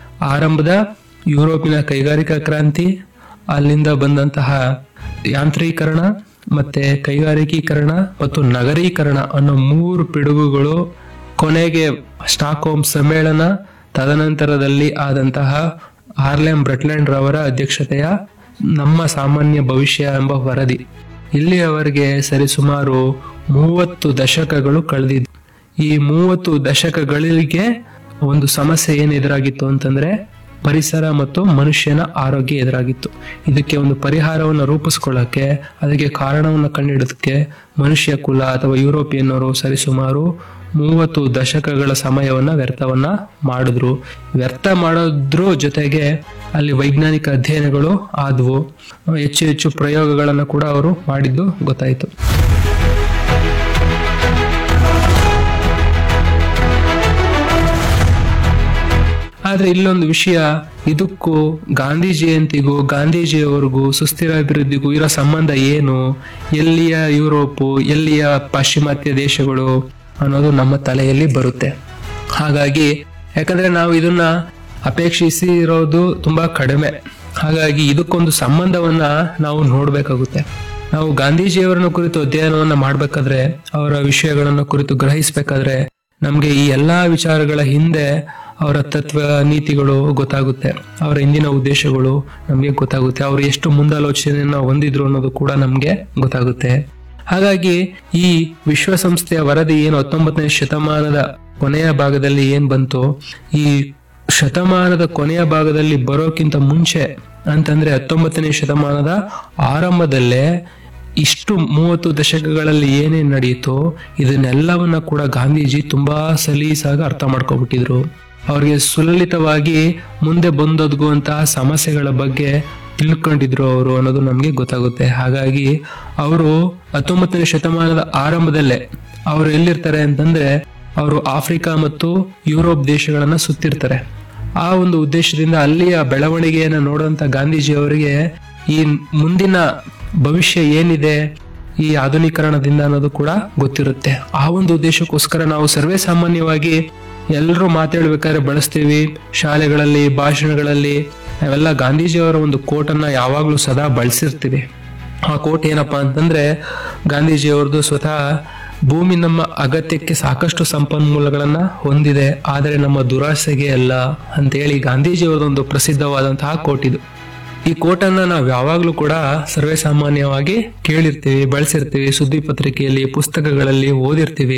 ಆರಂಭದ ಯುರೋಪಿನ ಕೈಗಾರಿಕಾ ಕ್ರಾಂತಿ ಅಲ್ಲಿಂದ ಬಂದಂತಹ ಯಾಂತ್ರೀಕರಣ ಮತ್ತೆ ಕೈಗಾರಿಕೀಕರಣ ಮತ್ತು ನಗರೀಕರಣ ಅನ್ನೋ ಮೂರು ಪಿಡುಗುಗಳು ಕೊನೆಗೆ ಸ್ಟಾಕ್ಹೋಮ್ ಸಮ್ಮೇಳನ ತದನಂತರದಲ್ಲಿ ಆದಂತಹ ಹಾರ್ಲೆಮ್ ಬ್ರೆಟ್ಲ್ಯಾಂಡ್ ರವರ ಅಧ್ಯಕ್ಷತೆಯ ನಮ್ಮ ಸಾಮಾನ್ಯ ಭವಿಷ್ಯ ಎಂಬ ವರದಿ ಇಲ್ಲಿಯವರೆಗೆ ಸರಿಸುಮಾರು ಮೂವತ್ತು ದಶಕಗಳು ಕಳೆದಿದ್ದು ಈ ಮೂವತ್ತು ದಶಕಗಳಿಗೆ ಒಂದು ಸಮಸ್ಯೆ ಏನು ಎದುರಾಗಿತ್ತು ಅಂತಂದ್ರೆ ಪರಿಸರ ಮತ್ತು ಮನುಷ್ಯನ ಆರೋಗ್ಯ ಎದುರಾಗಿತ್ತು ಇದಕ್ಕೆ ಒಂದು ಪರಿಹಾರವನ್ನು ರೂಪಿಸ್ಕೊಳ್ಳಕ್ಕೆ ಅದಕ್ಕೆ ಕಾರಣವನ್ನು ಕಂಡುಹಿಡೋದಕ್ಕೆ ಮನುಷ್ಯ ಕುಲ ಅಥವಾ ಯುರೋಪಿಯನ್ನರು ಸರಿಸುಮಾರು ಮೂವತ್ತು ದಶಕಗಳ ಸಮಯವನ್ನ ವ್ಯರ್ಥವನ್ನ ಮಾಡಿದ್ರು ವ್ಯರ್ಥ ಮಾಡೋದ್ರ ಜೊತೆಗೆ ಅಲ್ಲಿ ವೈಜ್ಞಾನಿಕ ಅಧ್ಯಯನಗಳು ಆದವು ಹೆಚ್ಚು ಹೆಚ್ಚು ಪ್ರಯೋಗಗಳನ್ನು ಕೂಡ ಅವರು ಮಾಡಿದ್ದು ಗೊತ್ತಾಯಿತು ಆದ್ರೆ ಇಲ್ಲೊಂದು ವಿಷಯ ಇದಕ್ಕೂ ಗಾಂಧಿ ಜಯಂತಿಗೂ ಗಾಂಧೀಜಿಯವರಿಗೂ ಸುಸ್ಥಿರ ಅಭಿವೃದ್ಧಿಗೂ ಇರೋ ಸಂಬಂಧ ಏನು ಎಲ್ಲಿಯ ಯುರೋಪು ಎಲ್ಲಿಯ ಪಾಶ್ಚಿಮಾತ್ಯ ದೇಶಗಳು ಅನ್ನೋದು ನಮ್ಮ ತಲೆಯಲ್ಲಿ ಬರುತ್ತೆ ಹಾಗಾಗಿ ಯಾಕಂದ್ರೆ ನಾವು ಇದನ್ನ ಅಪೇಕ್ಷಿಸಿ ಇರೋದು ತುಂಬಾ ಕಡಿಮೆ ಹಾಗಾಗಿ ಇದಕ್ಕೊಂದು ಸಂಬಂಧವನ್ನ ನಾವು ನೋಡ್ಬೇಕಾಗುತ್ತೆ ನಾವು ಗಾಂಧೀಜಿಯವರನ್ನ ಕುರಿತು ಅಧ್ಯಯನವನ್ನ ಮಾಡ್ಬೇಕಾದ್ರೆ ಅವರ ವಿಷಯಗಳನ್ನು ಕುರಿತು ಗ್ರಹಿಸ್ಬೇಕಾದ್ರೆ ನಮ್ಗೆ ಈ ಎಲ್ಲಾ ವಿಚಾರಗಳ ಹಿಂದೆ ಅವರ ತತ್ವ ನೀತಿಗಳು ಗೊತ್ತಾಗುತ್ತೆ ಅವರ ಹಿಂದಿನ ಉದ್ದೇಶಗಳು ನಮ್ಗೆ ಗೊತ್ತಾಗುತ್ತೆ ಅವರು ಎಷ್ಟು ಮುಂದಾಲೋಚನೆಯನ್ನ ಹೊಂದಿದ್ರು ಅನ್ನೋದು ಕೂಡ ನಮ್ಗೆ ಗೊತ್ತಾಗುತ್ತೆ ಹಾಗಾಗಿ ಈ ವಿಶ್ವಸಂಸ್ಥೆಯ ವರದಿ ಏನು ಹತ್ತೊಂಬತ್ತನೇ ಶತಮಾನದ ಕೊನೆಯ ಭಾಗದಲ್ಲಿ ಏನ್ ಬಂತು ಈ ಶತಮಾನದ ಕೊನೆಯ ಭಾಗದಲ್ಲಿ ಬರೋಕ್ಕಿಂತ ಮುಂಚೆ ಅಂತಂದ್ರೆ ಹತ್ತೊಂಬತ್ತನೇ ಶತಮಾನದ ಆರಂಭದಲ್ಲೇ ಇಷ್ಟು ಮೂವತ್ತು ದಶಕಗಳಲ್ಲಿ ಏನೇನ್ ನಡೆಯಿತೋ ಇದನ್ನೆಲ್ಲವನ್ನ ಕೂಡ ಗಾಂಧೀಜಿ ತುಂಬಾ ಸಲೀಸಾಗಿ ಅರ್ಥ ಮಾಡ್ಕೊಬಿಟ್ಟಿದ್ರು ಅವ್ರಿಗೆ ಸುಲಲಿತವಾಗಿ ಮುಂದೆ ಬಂದೊದಗುವಂತಹ ಸಮಸ್ಯೆಗಳ ಬಗ್ಗೆ ತಿಳ್ಕೊಂಡಿದ್ರು ಅವರು ಅನ್ನೋದು ನಮ್ಗೆ ಗೊತ್ತಾಗುತ್ತೆ ಹಾಗಾಗಿ ಅವರು ಹತ್ತೊಂಬತ್ತನೇ ಶತಮಾನದ ಆರಂಭದಲ್ಲೇ ಅವರು ಎಲ್ಲಿರ್ತಾರೆ ಅಂತಂದ್ರೆ ಅವರು ಆಫ್ರಿಕಾ ಮತ್ತು ಯುರೋಪ್ ದೇಶಗಳನ್ನ ಸುತ್ತಿರ್ತಾರೆ ಆ ಒಂದು ಉದ್ದೇಶದಿಂದ ಅಲ್ಲಿಯ ಬೆಳವಣಿಗೆಯನ್ನ ನೋಡುವಂತ ಗಾಂಧೀಜಿ ಅವರಿಗೆ ಈ ಮುಂದಿನ ಭವಿಷ್ಯ ಏನಿದೆ ಈ ಆಧುನೀಕರಣದಿಂದ ಅನ್ನೋದು ಕೂಡ ಗೊತ್ತಿರುತ್ತೆ ಆ ಒಂದು ಉದ್ದೇಶಕ್ಕೋಸ್ಕರ ನಾವು ಸರ್ವೇ ಸಾಮಾನ್ಯವಾಗಿ ಎಲ್ಲರೂ ಮಾತಾಡ್ಬೇಕಾದ್ರೆ ಬಳಸ್ತೀವಿ ಶಾಲೆಗಳಲ್ಲಿ ಭಾಷಣಗಳಲ್ಲಿ ನಾವೆಲ್ಲ ಗಾಂಧೀಜಿಯವರ ಒಂದು ಕೋಟನ್ನ ಯಾವಾಗ್ಲೂ ಸದಾ ಬಳಸಿರ್ತೀವಿ ಆ ಕೋಟ್ ಏನಪ್ಪಾ ಅಂತಂದ್ರೆ ಗಾಂಧೀಜಿಯವ್ರದ್ದು ಸ್ವತಃ ಭೂಮಿ ನಮ್ಮ ಅಗತ್ಯಕ್ಕೆ ಸಾಕಷ್ಟು ಸಂಪನ್ಮೂಲಗಳನ್ನ ಹೊಂದಿದೆ ಆದರೆ ನಮ್ಮ ದುರಾಸೆಗೆ ಅಲ್ಲ ಅಂತೇಳಿ ಗಾಂಧೀಜಿಯವರದೊಂದು ಪ್ರಸಿದ್ಧವಾದಂತಹ ಕೋಟ್ ಇದು ಈ ಕೋಟನ್ನ ನಾವು ಯಾವಾಗ್ಲೂ ಕೂಡ ಸರ್ವೇ ಸಾಮಾನ್ಯವಾಗಿ ಕೇಳಿರ್ತೀವಿ ಬಳಸಿರ್ತೀವಿ ಸುದ್ದಿ ಪತ್ರಿಕೆಯಲ್ಲಿ ಪುಸ್ತಕಗಳಲ್ಲಿ ಓದಿರ್ತೀವಿ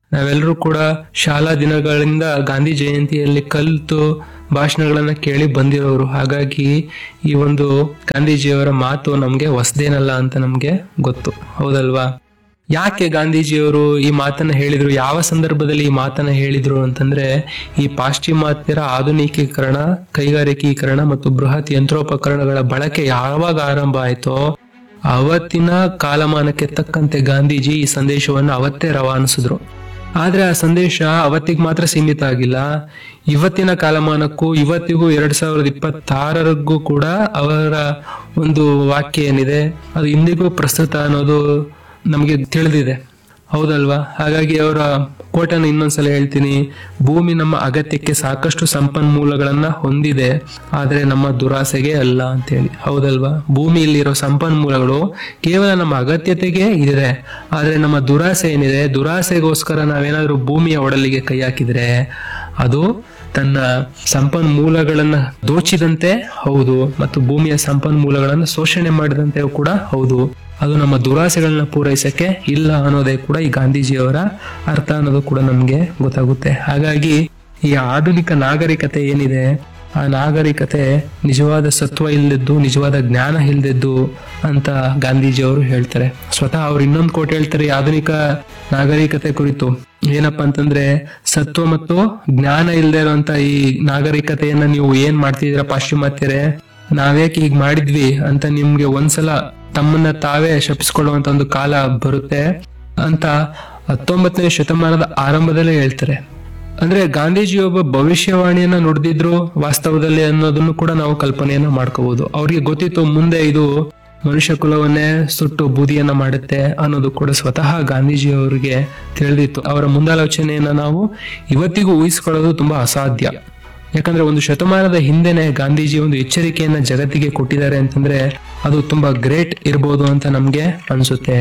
ನಾವೆಲ್ಲರೂ ಕೂಡ ಶಾಲಾ ದಿನಗಳಿಂದ ಗಾಂಧಿ ಜಯಂತಿಯಲ್ಲಿ ಕಲಿತು ಭಾಷಣಗಳನ್ನ ಕೇಳಿ ಬಂದಿರೋರು ಹಾಗಾಗಿ ಈ ಒಂದು ಗಾಂಧೀಜಿಯವರ ಮಾತು ನಮ್ಗೆ ಹೊಸದೇನಲ್ಲ ಅಂತ ನಮ್ಗೆ ಗೊತ್ತು ಹೌದಲ್ವಾ ಯಾಕೆ ಗಾಂಧೀಜಿಯವರು ಈ ಮಾತನ್ನ ಹೇಳಿದ್ರು ಯಾವ ಸಂದರ್ಭದಲ್ಲಿ ಈ ಮಾತನ್ನ ಹೇಳಿದ್ರು ಅಂತಂದ್ರೆ ಈ ಪಾಶ್ಚಿಮಾತ್ಯರ ಆಧುನಿಕೀಕರಣ ಕೈಗಾರಿಕೀಕರಣ ಮತ್ತು ಬೃಹತ್ ಯಂತ್ರೋಪಕರಣಗಳ ಬಳಕೆ ಯಾವಾಗ ಆರಂಭ ಆಯ್ತೋ ಅವತ್ತಿನ ಕಾಲಮಾನಕ್ಕೆ ತಕ್ಕಂತೆ ಗಾಂಧೀಜಿ ಈ ಸಂದೇಶವನ್ನು ಅವತ್ತೇ ರವಾನಿಸಿದ್ರು ಆದ್ರೆ ಆ ಸಂದೇಶ ಅವತ್ತಿಗೆ ಮಾತ್ರ ಸೀಮಿತ ಆಗಿಲ್ಲ ಇವತ್ತಿನ ಕಾಲಮಾನಕ್ಕೂ ಇವತ್ತಿಗೂ ಎರಡ್ ಸಾವಿರದ ಇಪ್ಪತ್ತಾರರಿಗೂ ಕೂಡ ಅವರ ಒಂದು ವಾಕ್ಯ ಏನಿದೆ ಅದು ಇಂದಿಗೂ ಪ್ರಸ್ತುತ ಅನ್ನೋದು ನಮಗೆ ತಿಳಿದಿದೆ ಹೌದಲ್ವಾ ಹಾಗಾಗಿ ಅವರ ಕೋಟನ್ನು ಇನ್ನೊಂದ್ಸಲ ಹೇಳ್ತೀನಿ ಭೂಮಿ ನಮ್ಮ ಅಗತ್ಯಕ್ಕೆ ಸಾಕಷ್ಟು ಸಂಪನ್ಮೂಲಗಳನ್ನ ಹೊಂದಿದೆ ಆದ್ರೆ ನಮ್ಮ ದುರಾಸೆಗೆ ಅಲ್ಲ ಅಂತೇಳಿ ಹೌದಲ್ವಾ ಭೂಮಿಯಲ್ಲಿರೋ ಸಂಪನ್ಮೂಲಗಳು ಕೇವಲ ನಮ್ಮ ಅಗತ್ಯತೆಗೆ ಇದೆ ಆದ್ರೆ ನಮ್ಮ ದುರಾಸೆ ಏನಿದೆ ದುರಾಸೆಗೋಸ್ಕರ ನಾವೇನಾದ್ರೂ ಭೂಮಿಯ ಒಡಲಿಗೆ ಕೈ ಹಾಕಿದ್ರೆ ಅದು ತನ್ನ ಸಂಪನ್ಮೂಲಗಳನ್ನ ದೋಚಿದಂತೆ ಹೌದು ಮತ್ತು ಭೂಮಿಯ ಸಂಪನ್ಮೂಲಗಳನ್ನು ಶೋಷಣೆ ಮಾಡಿದಂತೆ ಕೂಡ ಹೌದು ಅದು ನಮ್ಮ ದುರಾಸೆಗಳನ್ನ ಪೂರೈಸಕ್ಕೆ ಇಲ್ಲ ಅನ್ನೋದೇ ಕೂಡ ಈ ಗಾಂಧೀಜಿಯವರ ಅರ್ಥ ಅನ್ನೋದು ಕೂಡ ನಮ್ಗೆ ಗೊತ್ತಾಗುತ್ತೆ ಹಾಗಾಗಿ ಈ ಆಧುನಿಕ ನಾಗರಿಕತೆ ಏನಿದೆ ಆ ನಾಗರಿಕತೆ ನಿಜವಾದ ಸತ್ವ ಇಲ್ಲದ್ದು ನಿಜವಾದ ಜ್ಞಾನ ಇಲ್ದದ್ದು ಅಂತ ಗಾಂಧೀಜಿಯವರು ಹೇಳ್ತಾರೆ ಸ್ವತಃ ಅವ್ರು ಇನ್ನೊಂದು ಕೋಟ್ ಹೇಳ್ತಾರೆ ಈ ಆಧುನಿಕ ನಾಗರಿಕತೆ ಕುರಿತು ಏನಪ್ಪಾ ಅಂತಂದ್ರೆ ಸತ್ವ ಮತ್ತು ಜ್ಞಾನ ಇಲ್ಲದೆ ಇರುವಂತ ಈ ನಾಗರಿಕತೆಯನ್ನ ನೀವು ಏನ್ ಮಾಡ್ತಿದ್ದೀರಾ ಪಾಶ್ಚಿಮಾತ್ಯರೇ ನಾವೇಕೆ ಹೀಗ್ ಮಾಡಿದ್ವಿ ಅಂತ ನಿಮ್ಗೆ ಒಂದ್ಸಲ ತಮ್ಮನ್ನ ತಾವೇ ಶಪಿಸ್ಕೊಳ್ಳುವಂತ ಒಂದು ಕಾಲ ಬರುತ್ತೆ ಅಂತ ಹತ್ತೊಂಬತ್ತನೇ ಶತಮಾನದ ಆರಂಭದಲ್ಲೇ ಹೇಳ್ತಾರೆ ಅಂದ್ರೆ ಗಾಂಧೀಜಿ ಒಬ್ಬ ಭವಿಷ್ಯವಾಣಿಯನ್ನ ನುಡಿದಿದ್ರು ವಾಸ್ತವದಲ್ಲಿ ಅನ್ನೋದನ್ನು ಕೂಡ ನಾವು ಕಲ್ಪನೆಯನ್ನ ಮಾಡ್ಕೋಬಹುದು ಅವ್ರಿಗೆ ಗೊತ್ತಿತ್ತು ಮುಂದೆ ಇದು ಮನುಷ್ಯ ಕುಲವನ್ನೇ ಸುಟ್ಟು ಬೂದಿಯನ್ನ ಮಾಡುತ್ತೆ ಅನ್ನೋದು ಕೂಡ ಸ್ವತಃ ಗಾಂಧೀಜಿ ಅವರಿಗೆ ತಿಳಿದಿತ್ತು ಅವರ ಮುಂದಾಲೋಚನೆಯನ್ನ ನಾವು ಇವತ್ತಿಗೂ ಊಹಿಸ್ಕೊಳ್ಳೋದು ತುಂಬಾ ಅಸಾಧ್ಯ ಯಾಕಂದ್ರೆ ಒಂದು ಶತಮಾನದ ಹಿಂದೆನೆ ಗಾಂಧೀಜಿ ಒಂದು ಎಚ್ಚರಿಕೆಯನ್ನ ಜಗತ್ತಿಗೆ ಕೊಟ್ಟಿದ್ದಾರೆ ಅಂತಂದ್ರೆ ಅದು ತುಂಬಾ ಗ್ರೇಟ್ ಇರ್ಬೋದು ಅಂತ ನಮ್ಗೆ ಅನ್ಸುತ್ತೆ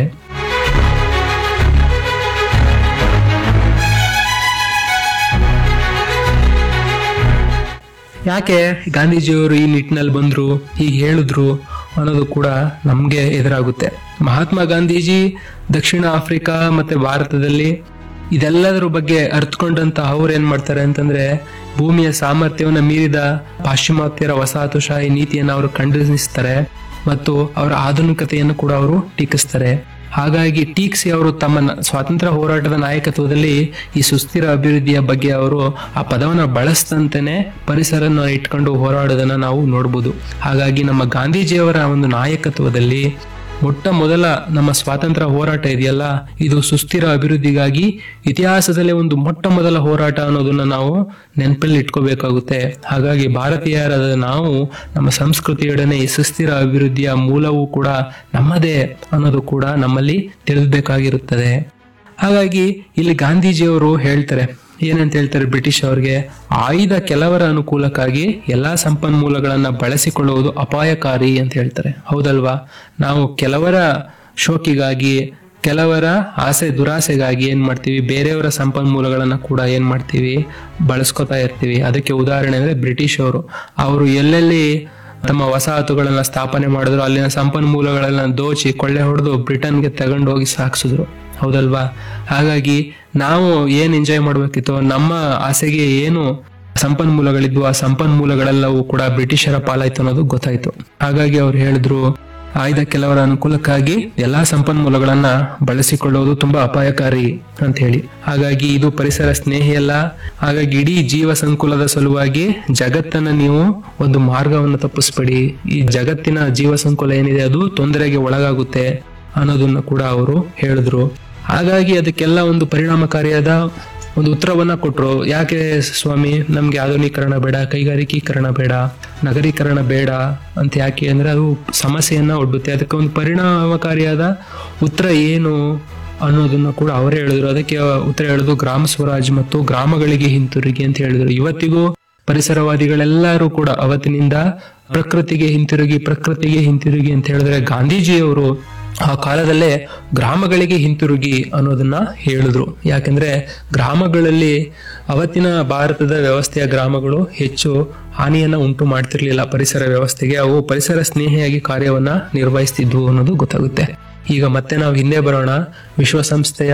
ಯಾಕೆ ಗಾಂಧೀಜಿಯವರು ಈ ನಿಟ್ಟಿನಲ್ಲಿ ಬಂದ್ರು ಹೀಗೆ ಹೇಳಿದ್ರು ಅನ್ನೋದು ಕೂಡ ನಮ್ಗೆ ಎದುರಾಗುತ್ತೆ ಮಹಾತ್ಮ ಗಾಂಧೀಜಿ ದಕ್ಷಿಣ ಆಫ್ರಿಕಾ ಮತ್ತೆ ಭಾರತದಲ್ಲಿ ಇದೆಲ್ಲದರ ಬಗ್ಗೆ ಅರ್ಥಕೊಂಡಂತ ಅವ್ರು ಏನ್ ಮಾಡ್ತಾರೆ ಅಂತಂದ್ರೆ ಭೂಮಿಯ ಸಾಮರ್ಥ್ಯವನ್ನ ಮೀರಿದ ಪಾಶ್ಚಿಮಾತ್ಯರ ವಸಾಹತುಶಾಹಿ ನೀತಿಯನ್ನು ಅವರು ಖಂಡಿಸ್ತಾರೆ ಮತ್ತು ಅವರ ಆಧುನಿಕತೆಯನ್ನು ಕೂಡ ಅವರು ಟೀಕಿಸ್ತಾರೆ ಹಾಗಾಗಿ ಟೀಕ್ಸಿ ಅವರು ತಮ್ಮ ನ- ಸ್ವಾತಂತ್ರ್ಯ ಹೋರಾಟದ ನಾಯಕತ್ವದಲ್ಲಿ ಈ ಸುಸ್ಥಿರ ಅಭಿವೃದ್ಧಿಯ ಬಗ್ಗೆ ಅವರು ಆ ಪದವನ್ನ ಬಳಸದಂತೆನೆ ಪರಿಸರನ ಇಟ್ಕೊಂಡು ಹೋರಾಡೋದನ್ನ ನಾವು ನೋಡ್ಬೋದು ಹಾಗಾಗಿ ನಮ್ಮ ಗಾಂಧೀಜಿಯವರ ಒಂದು ನಾಯಕತ್ವದಲ್ಲಿ ಮೊಟ್ಟ ಮೊದಲ ನಮ್ಮ ಸ್ವಾತಂತ್ರ್ಯ ಹೋರಾಟ ಇದೆಯಲ್ಲ ಇದು ಸುಸ್ಥಿರ ಅಭಿವೃದ್ಧಿಗಾಗಿ ಇತಿಹಾಸದಲ್ಲೇ ಒಂದು ಮೊಟ್ಟ ಮೊದಲ ಹೋರಾಟ ಅನ್ನೋದನ್ನ ನಾವು ನೆನಪಲ್ಲಿ ಇಟ್ಕೋಬೇಕಾಗುತ್ತೆ ಹಾಗಾಗಿ ಭಾರತೀಯರಾದ ನಾವು ನಮ್ಮ ಸಂಸ್ಕೃತಿಯೊಡನೆ ಈ ಸುಸ್ಥಿರ ಅಭಿವೃದ್ಧಿಯ ಮೂಲವೂ ಕೂಡ ನಮ್ಮದೇ ಅನ್ನೋದು ಕೂಡ ನಮ್ಮಲ್ಲಿ ತಿಳಿದ್ಬೇಕಾಗಿರುತ್ತದೆ ಹಾಗಾಗಿ ಇಲ್ಲಿ ಗಾಂಧೀಜಿಯವರು ಹೇಳ್ತಾರೆ ಏನಂತ ಹೇಳ್ತಾರೆ ಬ್ರಿಟಿಷ್ ಅವರಿಗೆ ಆಯ್ದ ಕೆಲವರ ಅನುಕೂಲಕ್ಕಾಗಿ ಎಲ್ಲಾ ಸಂಪನ್ಮೂಲಗಳನ್ನ ಬಳಸಿಕೊಳ್ಳುವುದು ಅಪಾಯಕಾರಿ ಅಂತ ಹೇಳ್ತಾರೆ ಹೌದಲ್ವಾ ನಾವು ಕೆಲವರ ಶೋಕಿಗಾಗಿ ಕೆಲವರ ಆಸೆ ದುರಾಸೆಗಾಗಿ ಏನ್ ಮಾಡ್ತೀವಿ ಬೇರೆಯವರ ಸಂಪನ್ಮೂಲಗಳನ್ನ ಕೂಡ ಏನ್ ಮಾಡ್ತೀವಿ ಬಳಸ್ಕೊತಾ ಇರ್ತೀವಿ ಅದಕ್ಕೆ ಉದಾಹರಣೆ ಅಂದ್ರೆ ಬ್ರಿಟಿಷ್ ಅವರು ಅವರು ಎಲ್ಲೆಲ್ಲಿ ತಮ್ಮ ವಸಾಹತುಗಳನ್ನ ಸ್ಥಾಪನೆ ಮಾಡಿದ್ರು ಅಲ್ಲಿನ ಸಂಪನ್ಮೂಲಗಳನ್ನ ದೋಚಿ ಕೊಳ್ಳೆ ಹೊಡೆದು ಬ್ರಿಟನ್ಗೆ ತಗೊಂಡು ಹೋಗಿ ಸಾಗಿಸಿದ್ರು ಹೌದಲ್ವಾ ಹಾಗಾಗಿ ನಾವು ಏನ್ ಎಂಜಾಯ್ ಮಾಡ್ಬೇಕಿತ್ತು ನಮ್ಮ ಆಸೆಗೆ ಏನು ಸಂಪನ್ಮೂಲಗಳಿದ್ವು ಆ ಸಂಪನ್ಮೂಲಗಳೆಲ್ಲವೂ ಕೂಡ ಬ್ರಿಟಿಷರ ಪಾಲಾಯ್ತು ಅನ್ನೋದು ಗೊತ್ತಾಯ್ತು ಹಾಗಾಗಿ ಅವ್ರು ಹೇಳಿದ್ರು ಆಯ್ದ ಕೆಲವರ ಅನುಕೂಲಕ್ಕಾಗಿ ಎಲ್ಲಾ ಸಂಪನ್ಮೂಲಗಳನ್ನ ಬಳಸಿಕೊಳ್ಳುವುದು ತುಂಬಾ ಅಪಾಯಕಾರಿ ಅಂತ ಹೇಳಿ ಹಾಗಾಗಿ ಇದು ಪರಿಸರ ಸ್ನೇಹಿ ಅಲ್ಲ ಹಾಗಾಗಿ ಇಡೀ ಜೀವ ಸಂಕುಲದ ಸಲುವಾಗಿ ಜಗತ್ತನ್ನ ನೀವು ಒಂದು ಮಾರ್ಗವನ್ನು ತಪ್ಪಿಸ್ಬೇಡಿ ಈ ಜಗತ್ತಿನ ಜೀವ ಸಂಕುಲ ಏನಿದೆ ಅದು ತೊಂದರೆಗೆ ಒಳಗಾಗುತ್ತೆ ಅನ್ನೋದನ್ನ ಕೂಡ ಅವರು ಹೇಳಿದ್ರು ಹಾಗಾಗಿ ಅದಕ್ಕೆಲ್ಲ ಒಂದು ಪರಿಣಾಮಕಾರಿಯಾದ ಒಂದು ಉತ್ತರವನ್ನ ಕೊಟ್ರು ಯಾಕೆ ಸ್ವಾಮಿ ನಮ್ಗೆ ಆಧುನೀಕರಣ ಬೇಡ ಕೈಗಾರಿಕೀಕರಣ ಬೇಡ ನಗರೀಕರಣ ಬೇಡ ಅಂತ ಯಾಕೆ ಅಂದ್ರೆ ಅದು ಸಮಸ್ಯೆಯನ್ನ ಒಡ್ಡುತ್ತೆ ಅದಕ್ಕೆ ಒಂದು ಪರಿಣಾಮಕಾರಿಯಾದ ಉತ್ತರ ಏನು ಅನ್ನೋದನ್ನ ಕೂಡ ಅವರೇ ಹೇಳಿದ್ರು ಅದಕ್ಕೆ ಉತ್ತರ ಹೇಳಿದ್ರು ಗ್ರಾಮ ಸ್ವರಾಜ್ ಮತ್ತು ಗ್ರಾಮಗಳಿಗೆ ಹಿಂತಿರುಗಿ ಅಂತ ಹೇಳಿದ್ರು ಇವತ್ತಿಗೂ ಪರಿಸರವಾದಿಗಳೆಲ್ಲರೂ ಕೂಡ ಅವತ್ತಿನಿಂದ ಪ್ರಕೃತಿಗೆ ಹಿಂತಿರುಗಿ ಪ್ರಕೃತಿಗೆ ಹಿಂತಿರುಗಿ ಅಂತ ಹೇಳಿದ್ರೆ ಗಾಂಧೀಜಿಯವರು ಆ ಕಾಲದಲ್ಲೇ ಗ್ರಾಮಗಳಿಗೆ ಹಿಂತಿರುಗಿ ಅನ್ನೋದನ್ನ ಹೇಳಿದ್ರು ಯಾಕಂದ್ರೆ ಗ್ರಾಮಗಳಲ್ಲಿ ಅವತ್ತಿನ ಭಾರತದ ವ್ಯವಸ್ಥೆಯ ಗ್ರಾಮಗಳು ಹೆಚ್ಚು ಹಾನಿಯನ್ನ ಉಂಟು ಮಾಡ್ತಿರ್ಲಿಲ್ಲ ಪರಿಸರ ವ್ಯವಸ್ಥೆಗೆ ಅವು ಪರಿಸರ ಸ್ನೇಹಿಯಾಗಿ ಕಾರ್ಯವನ್ನ ನಿರ್ವಹಿಸ್ತಿದ್ವು ಅನ್ನೋದು ಗೊತ್ತಾಗುತ್ತೆ ಈಗ ಮತ್ತೆ ನಾವು ಹಿಂದೆ ಬರೋಣ ವಿಶ್ವಸಂಸ್ಥೆಯ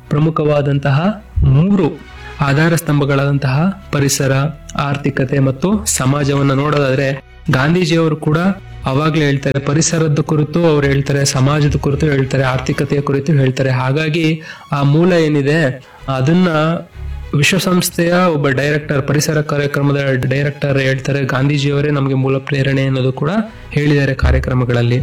ಪ್ರಮುಖವಾದಂತಹ ಮೂರು ಆಧಾರ ಸ್ತಂಭಗಳಾದಂತಹ ಪರಿಸರ ಆರ್ಥಿಕತೆ ಮತ್ತು ಸಮಾಜವನ್ನ ನೋಡೋದಾದ್ರೆ ಗಾಂಧೀಜಿಯವರು ಕೂಡ ಅವಾಗ್ಲೇ ಹೇಳ್ತಾರೆ ಪರಿಸರದ ಕುರಿತು ಅವ್ರು ಹೇಳ್ತಾರೆ ಸಮಾಜದ ಕುರಿತು ಹೇಳ್ತಾರೆ ಆರ್ಥಿಕತೆಯ ಕುರಿತು ಹೇಳ್ತಾರೆ ಹಾಗಾಗಿ ಆ ಮೂಲ ಏನಿದೆ ಅದನ್ನ ವಿಶ್ವಸಂಸ್ಥೆಯ ಒಬ್ಬ ಡೈರೆಕ್ಟರ್ ಪರಿಸರ ಕಾರ್ಯಕ್ರಮದ ಡೈರೆಕ್ಟರ್ ಹೇಳ್ತಾರೆ ಗಾಂಧೀಜಿಯವರೇ ನಮಗೆ ಮೂಲ ಪ್ರೇರಣೆ ಅನ್ನೋದು ಕೂಡ ಹೇಳಿದ್ದಾರೆ ಕಾರ್ಯಕ್ರಮಗಳಲ್ಲಿ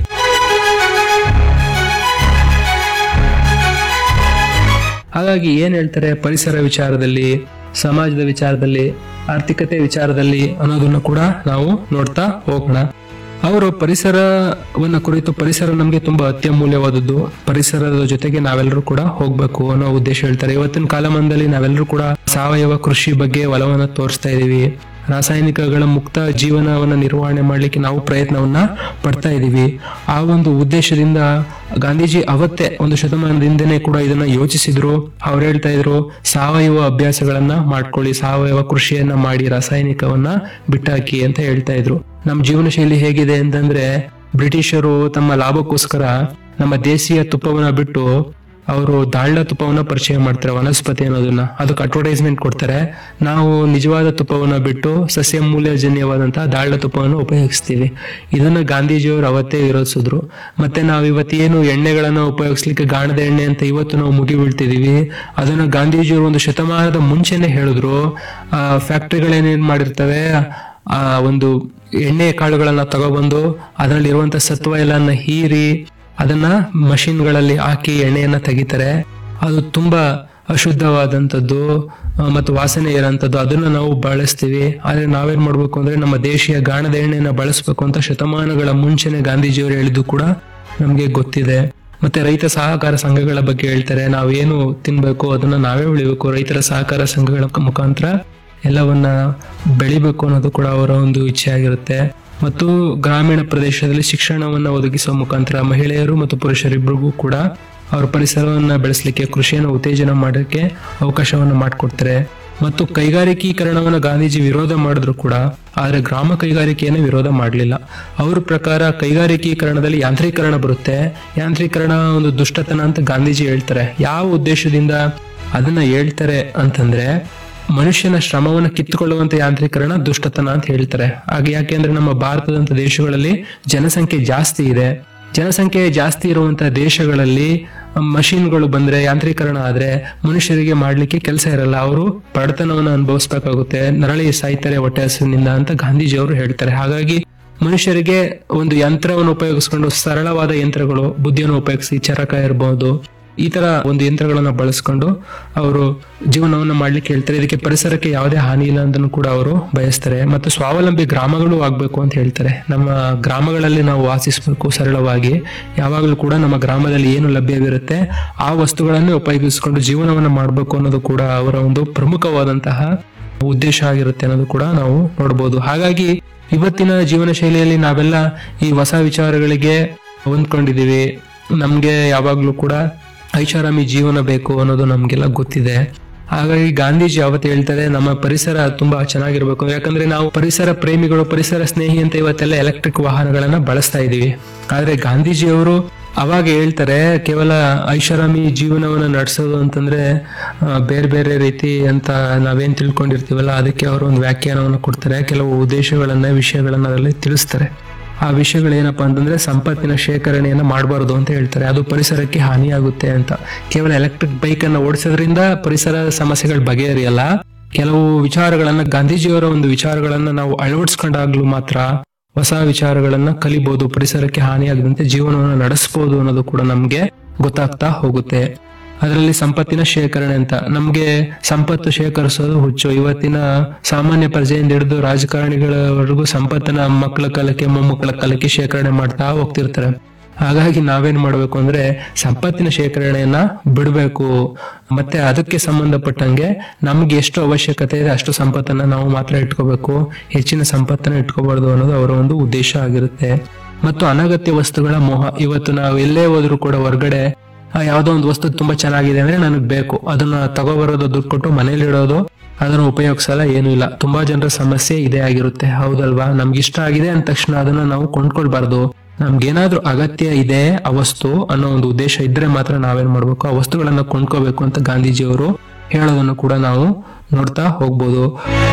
ಹಾಗಾಗಿ ಏನ್ ಹೇಳ್ತಾರೆ ಪರಿಸರ ವಿಚಾರದಲ್ಲಿ ಸಮಾಜದ ವಿಚಾರದಲ್ಲಿ ಆರ್ಥಿಕತೆ ವಿಚಾರದಲ್ಲಿ ಅನ್ನೋದನ್ನ ಕೂಡ ನಾವು ನೋಡ್ತಾ ಹೋಗೋಣ ಅವರು ಪರಿಸರವನ್ನ ಕುರಿತು ಪರಿಸರ ನಮಗೆ ತುಂಬಾ ಅತ್ಯಮೂಲ್ಯವಾದದ್ದು ಪರಿಸರದ ಜೊತೆಗೆ ನಾವೆಲ್ಲರೂ ಕೂಡ ಹೋಗ್ಬೇಕು ಅನ್ನೋ ಉದ್ದೇಶ ಹೇಳ್ತಾರೆ ಇವತ್ತಿನ ಕಾಲಮಾನದಲ್ಲಿ ನಾವೆಲ್ಲರೂ ಕೂಡ ಸಾವಯವ ಕೃಷಿ ಬಗ್ಗೆ ಒಲವನ್ನ ತೋರಿಸ್ತಾ ಇದೀವಿ ರಾಸಾಯನಿಕಗಳ ಮುಕ್ತ ಜೀವನವನ್ನ ನಿರ್ವಹಣೆ ಮಾಡ್ಲಿಕ್ಕೆ ನಾವು ಪ್ರಯತ್ನವನ್ನ ಪಡ್ತಾ ಇದೀವಿ ಆ ಒಂದು ಉದ್ದೇಶದಿಂದ ಗಾಂಧೀಜಿ ಅವತ್ತೇ ಒಂದು ಶತಮಾನದಿಂದನೇ ಕೂಡ ಇದನ್ನ ಯೋಚಿಸಿದ್ರು ಅವ್ರು ಹೇಳ್ತಾ ಇದ್ರು ಸಾವಯವ ಅಭ್ಯಾಸಗಳನ್ನ ಮಾಡ್ಕೊಳ್ಳಿ ಸಾವಯವ ಕೃಷಿಯನ್ನ ಮಾಡಿ ರಾಸಾಯನಿಕವನ್ನ ಬಿಟ್ಟಾಕಿ ಅಂತ ಹೇಳ್ತಾ ಇದ್ರು ನಮ್ಮ ಜೀವನ ಶೈಲಿ ಹೇಗಿದೆ ಅಂತಂದ್ರೆ ಬ್ರಿಟಿಷರು ತಮ್ಮ ಲಾಭಕ್ಕೋಸ್ಕರ ನಮ್ಮ ದೇಶೀಯ ತುಪ್ಪವನ್ನ ಬಿಟ್ಟು ಅವರು ದಾಳ್ಳ ತುಪ್ಪವನ್ನ ಪರಿಚಯ ಮಾಡ್ತಾರೆ ವನಸ್ಪತಿ ಅನ್ನೋದನ್ನ ಅದಕ್ಕೆ ಅಡ್ವರ್ಟೈಸ್ಮೆಂಟ್ ಕೊಡ್ತಾರೆ ನಾವು ನಿಜವಾದ ತುಪ್ಪವನ್ನ ಬಿಟ್ಟು ಸಸ್ಯ ಮೂಲ್ಯಜನ್ಯವಾದಂತಹ ದಾಳ್ಳ ತುಪ್ಪವನ್ನು ಉಪಯೋಗಿಸ್ತೀವಿ ಇದನ್ನ ಗಾಂಧೀಜಿಯವರು ಅವತ್ತೇ ವಿರೋಧಿಸಿದ್ರು ಮತ್ತೆ ನಾವು ಇವತ್ತೇನು ಎಣ್ಣೆಗಳನ್ನ ಉಪಯೋಗಿಸ್ಲಿಕ್ಕೆ ಗಾಣದ ಎಣ್ಣೆ ಅಂತ ಇವತ್ತು ನಾವು ಮುಗಿ ಬೀಳ್ತಿದೀವಿ ಅದನ್ನ ಗಾಂಧೀಜಿಯವರು ಒಂದು ಶತಮಾನದ ಮುಂಚೆನೆ ಹೇಳಿದ್ರು ಆ ಫ್ಯಾಕ್ಟ್ರಿಗಳೇನೇನ್ ಮಾಡಿರ್ತವೆ ಆ ಒಂದು ಎಣ್ಣೆ ಕಾಳುಗಳನ್ನ ತಗೊಬಂದು ಅದರಲ್ಲಿ ಇರುವಂತ ಸತ್ವ ಎಲ್ಲನ್ನ ಹೀರಿ ಅದನ್ನ ಮಷಿನ್ಗಳಲ್ಲಿ ಹಾಕಿ ಎಣ್ಣೆಯನ್ನ ತೆಗಿತಾರೆ ಅದು ತುಂಬಾ ಅಶುದ್ಧವಾದಂಥದ್ದು ಆ, ಮತ್ತು ವಾಸನೆ ಇರೋಂಥದ್ದು ಅದನ್ನ ನಾವು ಬಳಸ್ತೀವಿ ಆದ್ರೆ ನಾವೇನ್ ಮಾಡ್ಬೇಕು ಅಂದ್ರೆ ನಮ್ಮ ದೇಶೀಯ ಗಾಣದ ಎಣ್ಣೆನ ಬಳಸಬೇಕು ಅಂತ ಶತಮಾನಗಳ ಮುಂಚೆನೆ ಗಾಂಧೀಜಿಯವರು ಹೇಳಿದ್ದು ಕೂಡ ನಮ್ಗೆ ಗೊತ್ತಿದೆ ಮತ್ತೆ ರೈತ ಸಹಕಾರ ಸಂಘಗಳ ಬಗ್ಗೆ ಹೇಳ್ತಾರೆ ನಾವೇನು ತಿನ್ಬೇಕು ಅದನ್ನ ನಾವೇ ಬೆಳಿಬೇಕು ರೈತರ ಸಹಕಾರ ಸಂಘಗಳ ಮುಖಾಂತರ ಎಲ್ಲವನ್ನ ಬೆಳಿಬೇಕು ಅನ್ನೋದು ಕೂಡ ಅವರ ಒಂದು ಇಚ್ಛೆ ಆಗಿರುತ್ತೆ ಮತ್ತು ಗ್ರಾಮೀಣ ಪ್ರದೇಶದಲ್ಲಿ ಶಿಕ್ಷಣವನ್ನ ಒದಗಿಸುವ ಮುಖಾಂತರ ಮಹಿಳೆಯರು ಮತ್ತು ಪುರುಷರಿಬ್ಬರಿಗೂ ಕೂಡ ಅವರ ಪರಿಸರವನ್ನ ಬೆಳೆಸಲಿಕ್ಕೆ ಕೃಷಿಯನ್ನು ಉತ್ತೇಜನ ಮಾಡೋಕ್ಕೆ ಅವಕಾಶವನ್ನ ಮಾಡಿಕೊಡ್ತಾರೆ ಮತ್ತು ಕೈಗಾರಿಕೀಕರಣವನ್ನ ಗಾಂಧೀಜಿ ವಿರೋಧ ಮಾಡಿದ್ರು ಕೂಡ ಆದ್ರೆ ಗ್ರಾಮ ಕೈಗಾರಿಕೆಯನ್ನು ವಿರೋಧ ಮಾಡಲಿಲ್ಲ ಅವ್ರ ಪ್ರಕಾರ ಕೈಗಾರಿಕೀಕರಣದಲ್ಲಿ ಯಾಂತ್ರೀಕರಣ ಬರುತ್ತೆ ಯಾಂತ್ರೀಕರಣ ಒಂದು ದುಷ್ಟತನ ಅಂತ ಗಾಂಧೀಜಿ ಹೇಳ್ತಾರೆ ಯಾವ ಉದ್ದೇಶದಿಂದ ಅದನ್ನ ಹೇಳ್ತಾರೆ ಅಂತಂದ್ರೆ ಮನುಷ್ಯನ ಶ್ರಮವನ್ನ ಕಿತ್ತುಕೊಳ್ಳುವಂತ ಯಾಂತ್ರೀಕರಣ ದುಷ್ಟತನ ಅಂತ ಹೇಳ್ತಾರೆ ಹಾಗೆ ಯಾಕೆಂದ್ರೆ ನಮ್ಮ ಭಾರತದಂತ ದೇಶಗಳಲ್ಲಿ ಜನಸಂಖ್ಯೆ ಜಾಸ್ತಿ ಇದೆ ಜನಸಂಖ್ಯೆ ಜಾಸ್ತಿ ಇರುವಂತಹ ದೇಶಗಳಲ್ಲಿ ಮಷಿನ್ಗಳು ಬಂದ್ರೆ ಯಾಂತ್ರೀಕರಣ ಆದ್ರೆ ಮನುಷ್ಯರಿಗೆ ಮಾಡ್ಲಿಕ್ಕೆ ಕೆಲಸ ಇರಲ್ಲ ಅವರು ಬಡತನವನ್ನು ಅನುಭವಿಸ್ಬೇಕಾಗುತ್ತೆ ನರಳಿ ಸಾಯ್ತಾರೆ ಹೊಟ್ಟೆ ಹಸಿವಿನಿಂದ ಅಂತ ಗಾಂಧೀಜಿ ಅವರು ಹೇಳ್ತಾರೆ ಹಾಗಾಗಿ ಮನುಷ್ಯರಿಗೆ ಒಂದು ಯಂತ್ರವನ್ನು ಉಪಯೋಗಿಸ್ಕೊಂಡು ಸರಳವಾದ ಯಂತ್ರಗಳು ಬುದ್ಧಿಯನ್ನು ಉಪಯೋಗಿಸಿ ಚರಕ ಇರಬಹುದು ಈ ತರ ಒಂದು ಯಂತ್ರಗಳನ್ನ ಬಳಸ್ಕೊಂಡು ಅವರು ಜೀವನವನ್ನ ಮಾಡ್ಲಿಕ್ಕೆ ಹೇಳ್ತಾರೆ ಇದಕ್ಕೆ ಪರಿಸರಕ್ಕೆ ಯಾವುದೇ ಹಾನಿ ಇಲ್ಲ ಅಂತ ಕೂಡ ಅವರು ಬಯಸ್ತಾರೆ ಮತ್ತು ಸ್ವಾವಲಂಬಿ ಗ್ರಾಮಗಳು ಆಗ್ಬೇಕು ಅಂತ ಹೇಳ್ತಾರೆ ನಮ್ಮ ಗ್ರಾಮಗಳಲ್ಲಿ ನಾವು ವಾಸಿಸಬೇಕು ಸರಳವಾಗಿ ಯಾವಾಗಲೂ ಕೂಡ ನಮ್ಮ ಗ್ರಾಮದಲ್ಲಿ ಏನು ಲಭ್ಯವಿರುತ್ತೆ ಆ ವಸ್ತುಗಳನ್ನೇ ಉಪಯೋಗಿಸಿಕೊಂಡು ಜೀವನವನ್ನ ಮಾಡಬೇಕು ಅನ್ನೋದು ಕೂಡ ಅವರ ಒಂದು ಪ್ರಮುಖವಾದಂತಹ ಉದ್ದೇಶ ಆಗಿರುತ್ತೆ ಅನ್ನೋದು ಕೂಡ ನಾವು ನೋಡಬಹುದು ಹಾಗಾಗಿ ಇವತ್ತಿನ ಜೀವನ ಶೈಲಿಯಲ್ಲಿ ನಾವೆಲ್ಲ ಈ ಹೊಸ ವಿಚಾರಗಳಿಗೆ ಹೊಂದ್ಕೊಂಡಿದೀವಿ ನಮ್ಗೆ ಯಾವಾಗ್ಲೂ ಕೂಡ ಐಷಾರಾಮಿ ಜೀವನ ಬೇಕು ಅನ್ನೋದು ನಮ್ಗೆಲ್ಲ ಗೊತ್ತಿದೆ ಹಾಗಾಗಿ ಗಾಂಧೀಜಿ ಅವತ್ತು ಹೇಳ್ತಾರೆ ನಮ್ಮ ಪರಿಸರ ತುಂಬಾ ಚೆನ್ನಾಗಿರ್ಬೇಕು ಯಾಕಂದ್ರೆ ನಾವು ಪರಿಸರ ಪ್ರೇಮಿಗಳು ಪರಿಸರ ಸ್ನೇಹಿ ಅಂತ ಇವತ್ತೆಲ್ಲ ಎಲೆಕ್ಟ್ರಿಕ್ ವಾಹನಗಳನ್ನ ಬಳಸ್ತಾ ಇದೀವಿ ಆದ್ರೆ ಗಾಂಧೀಜಿಯವರು ಅವಾಗ ಹೇಳ್ತಾರೆ ಕೇವಲ ಐಷಾರಾಮಿ ಜೀವನವನ್ನ ನಡೆಸೋದು ಅಂತಂದ್ರೆ ಆ, ಬೇರೆ ಬೇರೆ ರೀತಿ ಅಂತ ನಾವೇನ್ ತಿಳ್ಕೊಂಡಿರ್ತೀವಲ್ಲ ಅದಕ್ಕೆ ಅವರು ಒಂದು ವ್ಯಾಖ್ಯಾನವನ್ನು ಕೊಡ್ತಾರೆ ಕೆಲವು ಉದ್ದೇಶಗಳನ್ನ ವಿಷಯಗಳನ್ನ ಅದರಲ್ಲಿ ತಿಳಿಸ್ತಾರೆ ಆ ವಿಷಯಗಳು ಏನಪ್ಪಾ ಅಂತಂದ್ರೆ ಸಂಪತ್ತಿನ ಶೇಖರಣೆಯನ್ನ ಮಾಡಬಾರದು ಅಂತ ಹೇಳ್ತಾರೆ ಅದು ಪರಿಸರಕ್ಕೆ ಹಾನಿಯಾಗುತ್ತೆ ಅಂತ ಕೇವಲ ಎಲೆಕ್ಟ್ರಿಕ್ ಬೈಕ್ ಅನ್ನ ಓಡಿಸೋದ್ರಿಂದ ಪರಿಸರ ಸಮಸ್ಯೆಗಳು ಬಗೆಹರಿಯಲ್ಲ ಕೆಲವು ವಿಚಾರಗಳನ್ನ ಗಾಂಧೀಜಿಯವರ ಒಂದು ವಿಚಾರಗಳನ್ನ ನಾವು ಅಳವಡಿಸ್ಕೊಂಡಾಗ್ಲೂ ಮಾತ್ರ ಹೊಸ ವಿಚಾರಗಳನ್ನ ಕಲಿಬಹುದು ಪರಿಸರಕ್ಕೆ ಹಾನಿಯಾಗದಂತೆ ಜೀವನವನ್ನು ನಡೆಸಬಹುದು ಅನ್ನೋದು ಕೂಡ ನಮ್ಗೆ ಗೊತ್ತಾಗ್ತಾ ಹೋಗುತ್ತೆ ಅದರಲ್ಲಿ ಸಂಪತ್ತಿನ ಶೇಖರಣೆ ಅಂತ ನಮ್ಗೆ ಸಂಪತ್ತು ಶೇಖರಿಸೋದು ಹುಚ್ಚು ಇವತ್ತಿನ ಸಾಮಾನ್ಯ ಪ್ರಜೆಯಿಂದ ಹಿಡಿದು ರಾಜಕಾರಣಿಗಳವರೆಗೂ ಸಂಪತ್ತನ್ನ ಮಕ್ಕಳ ಕಾಲಕ್ಕೆ ಮೊಮ್ಮಕ್ಕಳ ಕಾಲಕ್ಕೆ ಶೇಖರಣೆ ಮಾಡ್ತಾ ಹೋಗ್ತಿರ್ತಾರೆ ಹಾಗಾಗಿ ನಾವೇನ್ ಮಾಡ್ಬೇಕು ಅಂದ್ರೆ ಸಂಪತ್ತಿನ ಶೇಖರಣೆಯನ್ನ ಬಿಡಬೇಕು ಮತ್ತೆ ಅದಕ್ಕೆ ಸಂಬಂಧಪಟ್ಟಂಗೆ ನಮ್ಗೆ ಎಷ್ಟು ಅವಶ್ಯಕತೆ ಇದೆ ಅಷ್ಟು ಸಂಪತ್ತನ್ನ ನಾವು ಮಾತ್ರ ಇಟ್ಕೋಬೇಕು ಹೆಚ್ಚಿನ ಸಂಪತ್ತನ್ನ ಇಟ್ಕೋಬಾರ್ದು ಅನ್ನೋದು ಅವರ ಒಂದು ಉದ್ದೇಶ ಆಗಿರುತ್ತೆ ಮತ್ತು ಅನಗತ್ಯ ವಸ್ತುಗಳ ಮೋಹ ಇವತ್ತು ನಾವು ಎಲ್ಲೇ ಹೋದ್ರು ಕೂಡ ಹೊರಗಡೆ ಆ, ಯಾವ್ದೋ ಒಂದು ವಸ್ತು ತುಂಬಾ ಚೆನ್ನಾಗಿದೆ ಅಂದ್ರೆ ನನಗೆ ಬೇಕು ಅದನ್ನ ತಗೋಬರೋದು ದುಡ್ಡು ಕೊಟ್ಟು ಮನೇಲಿ ಇಡೋದು ಅದನ್ನ ಉಪಯೋಗಿಸಲ್ಲ ಏನೂ ಇಲ್ಲ ತುಂಬಾ ಜನರ ಸಮಸ್ಯೆ ಇದೇ ಆಗಿರುತ್ತೆ ಹೌದಲ್ವಾ ನಮ್ಗೆ ಇಷ್ಟ ಆಗಿದೆ ಅಂದ ತಕ್ಷಣ ಅದನ್ನ ನಾವು ಕೊಂಡ್ಕೊಳ್ಬಾರ್ದು ನಮ್ಗೇನಾದ್ರೂ ಅಗತ್ಯ ಇದೆ ಆ ವಸ್ತು ಅನ್ನೋ ಒಂದು ಉದ್ದೇಶ ಇದ್ರೆ ಮಾತ್ರ ನಾವೇನ್ ಮಾಡ್ಬೇಕು ಆ ವಸ್ತುಗಳನ್ನ ಕೊಂಡ್ಕೋಬೇಕು ಅಂತ ಗಾಂಧೀಜಿಯವರು ಹೇಳೋದನ್ನು ಕೂಡ ನಾವು ನೋಡ್ತಾ ಹೋಗ್ಬೋದು